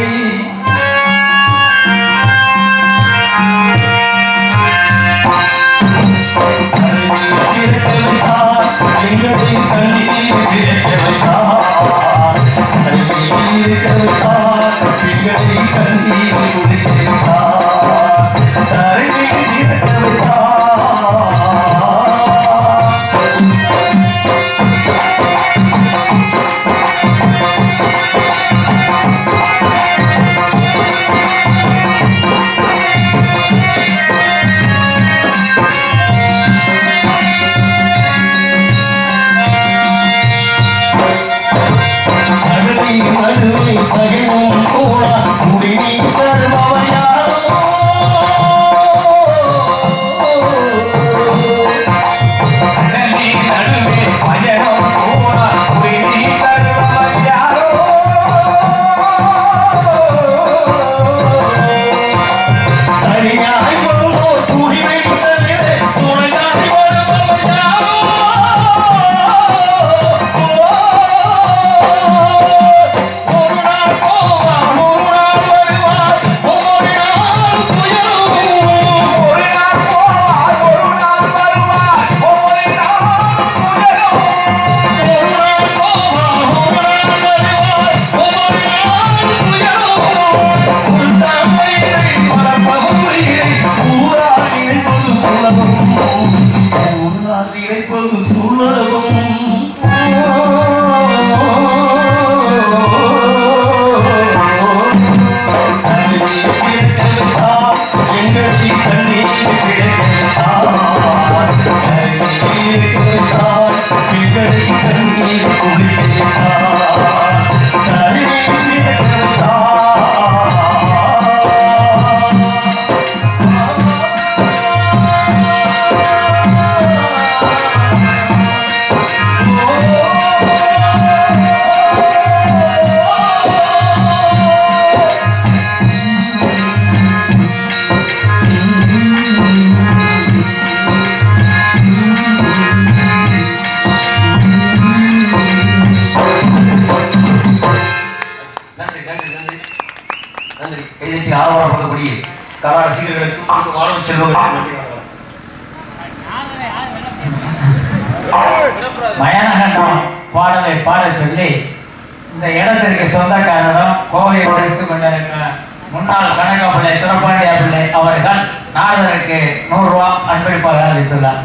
ஒரு நாள் போவான் ஒரு நாள் நன்றி நன்றி நன்றி நன்றி கைதட்டி ஆர்வப்படுத்தக்கூடிய கலா ரசிகர்களுக்கு மற்றும் மாணவ செல்வங்களுக்கு நன்றி வணக்கம். மயானகண்டம் பாடலை பாடச் சொல்லி இந்த இடத்திற்கு சொந்தக்காரரும் கோவையை வசித்துக் கொண்டிருக்கிற முன்னாள் கனகா பிள்ளை துரப்பாண்டியா பிள்ளை அவர்கள் நாரதருக்கு நூறு ரூபாய் அன்பளிப்பாக அளித்துள்ளார்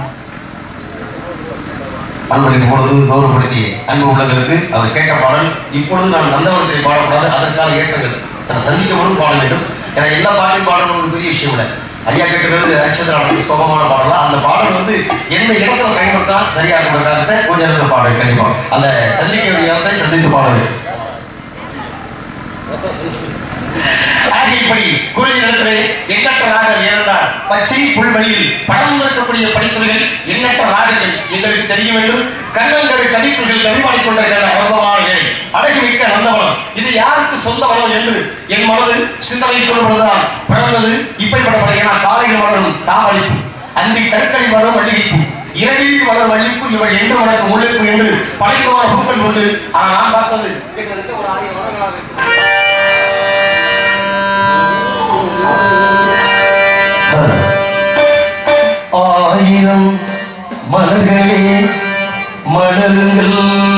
அன்பளிப்பு பொழுது கௌரவப்படுத்திய அன்பு உள்ளங்களுக்கு அவர் கேட்ட பாடல் இப்பொழுது நான் நந்தவனத்தை பாடக்கூடாது அதற்கான ஏற்றங்கள் நான் சந்திக்க பொழுது பாட வேண்டும் ஏன்னா எல்லா பாட்டையும் பாடணும் ஒரு பெரிய விஷயம் இல்லை ஐயா கேட்கறது அச்சந்திரான சுகமான பாடலாம் அந்த பாடல் வந்து எந்த இடத்துல பயன்படுத்தா சரியா இருக்கிற கொஞ்ச நேரத்தில் பாடல் கண்டிப்பா அந்த சந்திக்க வேண்டிய இடத்தை சந்தித்து பாட வேண்டும் ஆகிய இப்படி குறுகிய இடத்திலே எண்ணற்ற ராகங்கள் ஏனென்றால் பச்சை புல்வெளியில் படம் இருக்கக்கூடிய படித்துறைகள் எண்ணற்ற ராகங்கள் எங்களுக்கு தெரிய வேண்டும் கண்ணங்கள் கதிப்புகள் கவிமாடிக் கொண்டிருக்கிற அற்புதமான வேலை அழகு மிக்க நந்தவனம் இது யாருக்கு சொந்த வனம் என்று என் மனது சிந்தனை சொல்லப்படுவதால் பிறந்தது இப்படிப்பட்ட படம் ஏன்னா காலையில் வளரும் தாமளிப்பு அந்தி கற்களை வரும் மல்லிகைப்பூ இரவில் வளர் வள்ளிப்பு இவள் என்று வளர்க்க முள்ளிப்பு என்று படைத்தவான பூக்கள் உண்டு ஆனால் நான் பார்த்தது கிட்டத்தட்ட ஒரு ஆயிரம் வருடங்களாக இருக்கு. ஆயிரம் மலர்களே மலருங்கள்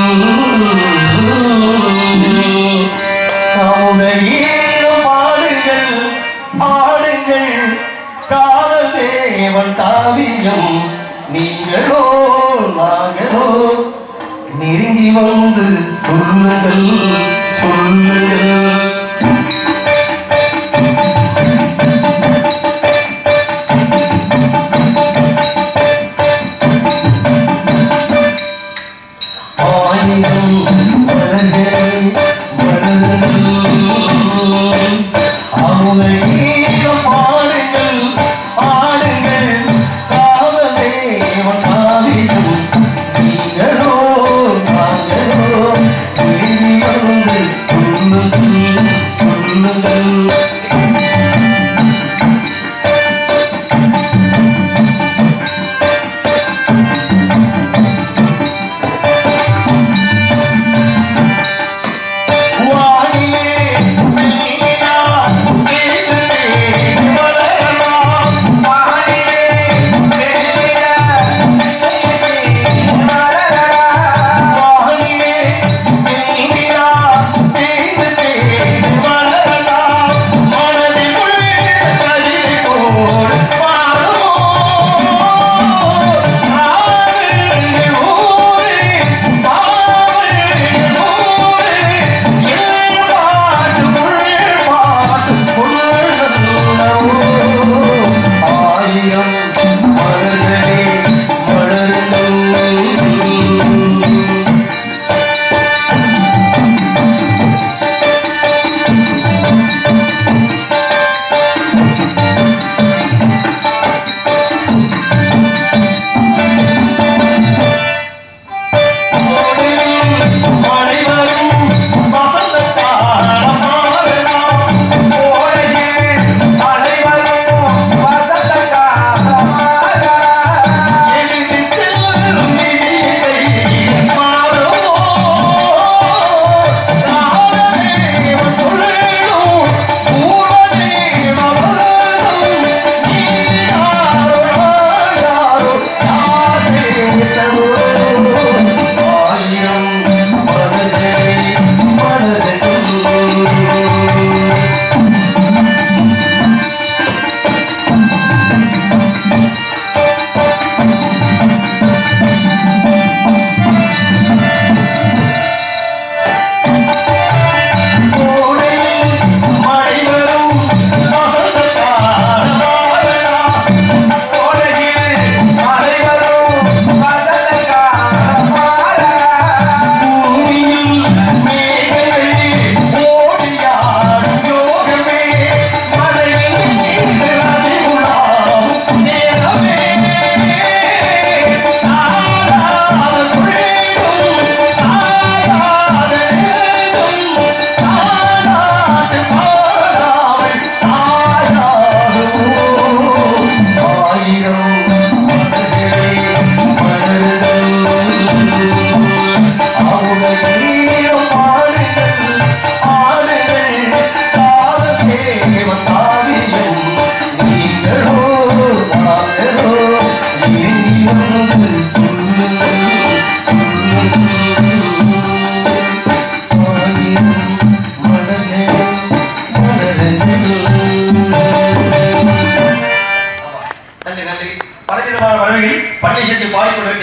சமுதையேறும் ஆடுங்கள் ஆடுங்கள் காதல் தேவன் காவியம் நீங்களோ நாங்களோ நெருங்கி வந்து சொல்லுங்கள் சொல்லுங்கள் ஆயிரம் மலர்கள் மலர்கள் அமுதையீரம் ஆடுங்கள் ஆடுங்கள் காவதேவன் ஆவியம் நீங்களோ நாங்களோ திரும்பி வந்து சொல்லுங்கள் சொல்லுங்கள் வானிலே மெல்லினா பேசுதே மலரலாம் வானிலே மெல்லினா வானிலே மெல்லினா பேசுதே மலரலாம்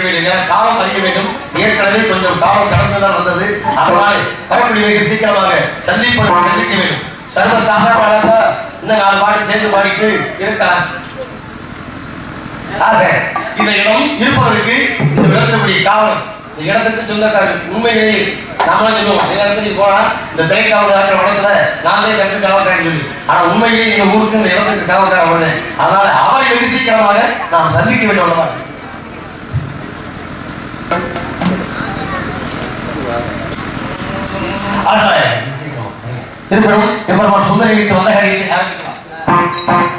வேண்டும் ஏன்னா காலம் அறிய வேண்டும் ஏற்கனவே கொஞ்சம் காலம் கடந்துதான் வந்தது அதனால் வரக்கூடிய வெகு சீக்கிரமாக சந்திப்பது சந்திக்க வேண்டும் சர்வ சாதாரணமாக இன்னும் நாலு பாட்டு சேர்ந்து பாடிட்டு இருக்கலாம் ஆக இந்த இடம் இருப்பதற்கு இந்த இடத்தினுடைய காவல் இந்த இடத்துக்கு சொந்தக்காரர் உண்மையிலேயே நாமளாம் சொல்லுவோம் இந்த இடத்துக்கு போனா இந்த திரைக்காவல் ஆக்கிற வடத்துல நான் தான் இடத்துக்கு காவல்காரன் சொல்லி ஆனா உண்மையிலேயே இந்த ஊருக்கு இந்த இடத்துக்கு காவல்காரன் வருது அதனால அவரை வெகு சீக்கிரமாக நாம் சந்திக்க வேண்டும் அல்லவா ஆக இருப்பினும் எவ்வளவு சுந்தரி வீட்டு வந்த காரியத்தை ஆரம்பிக்கலாம்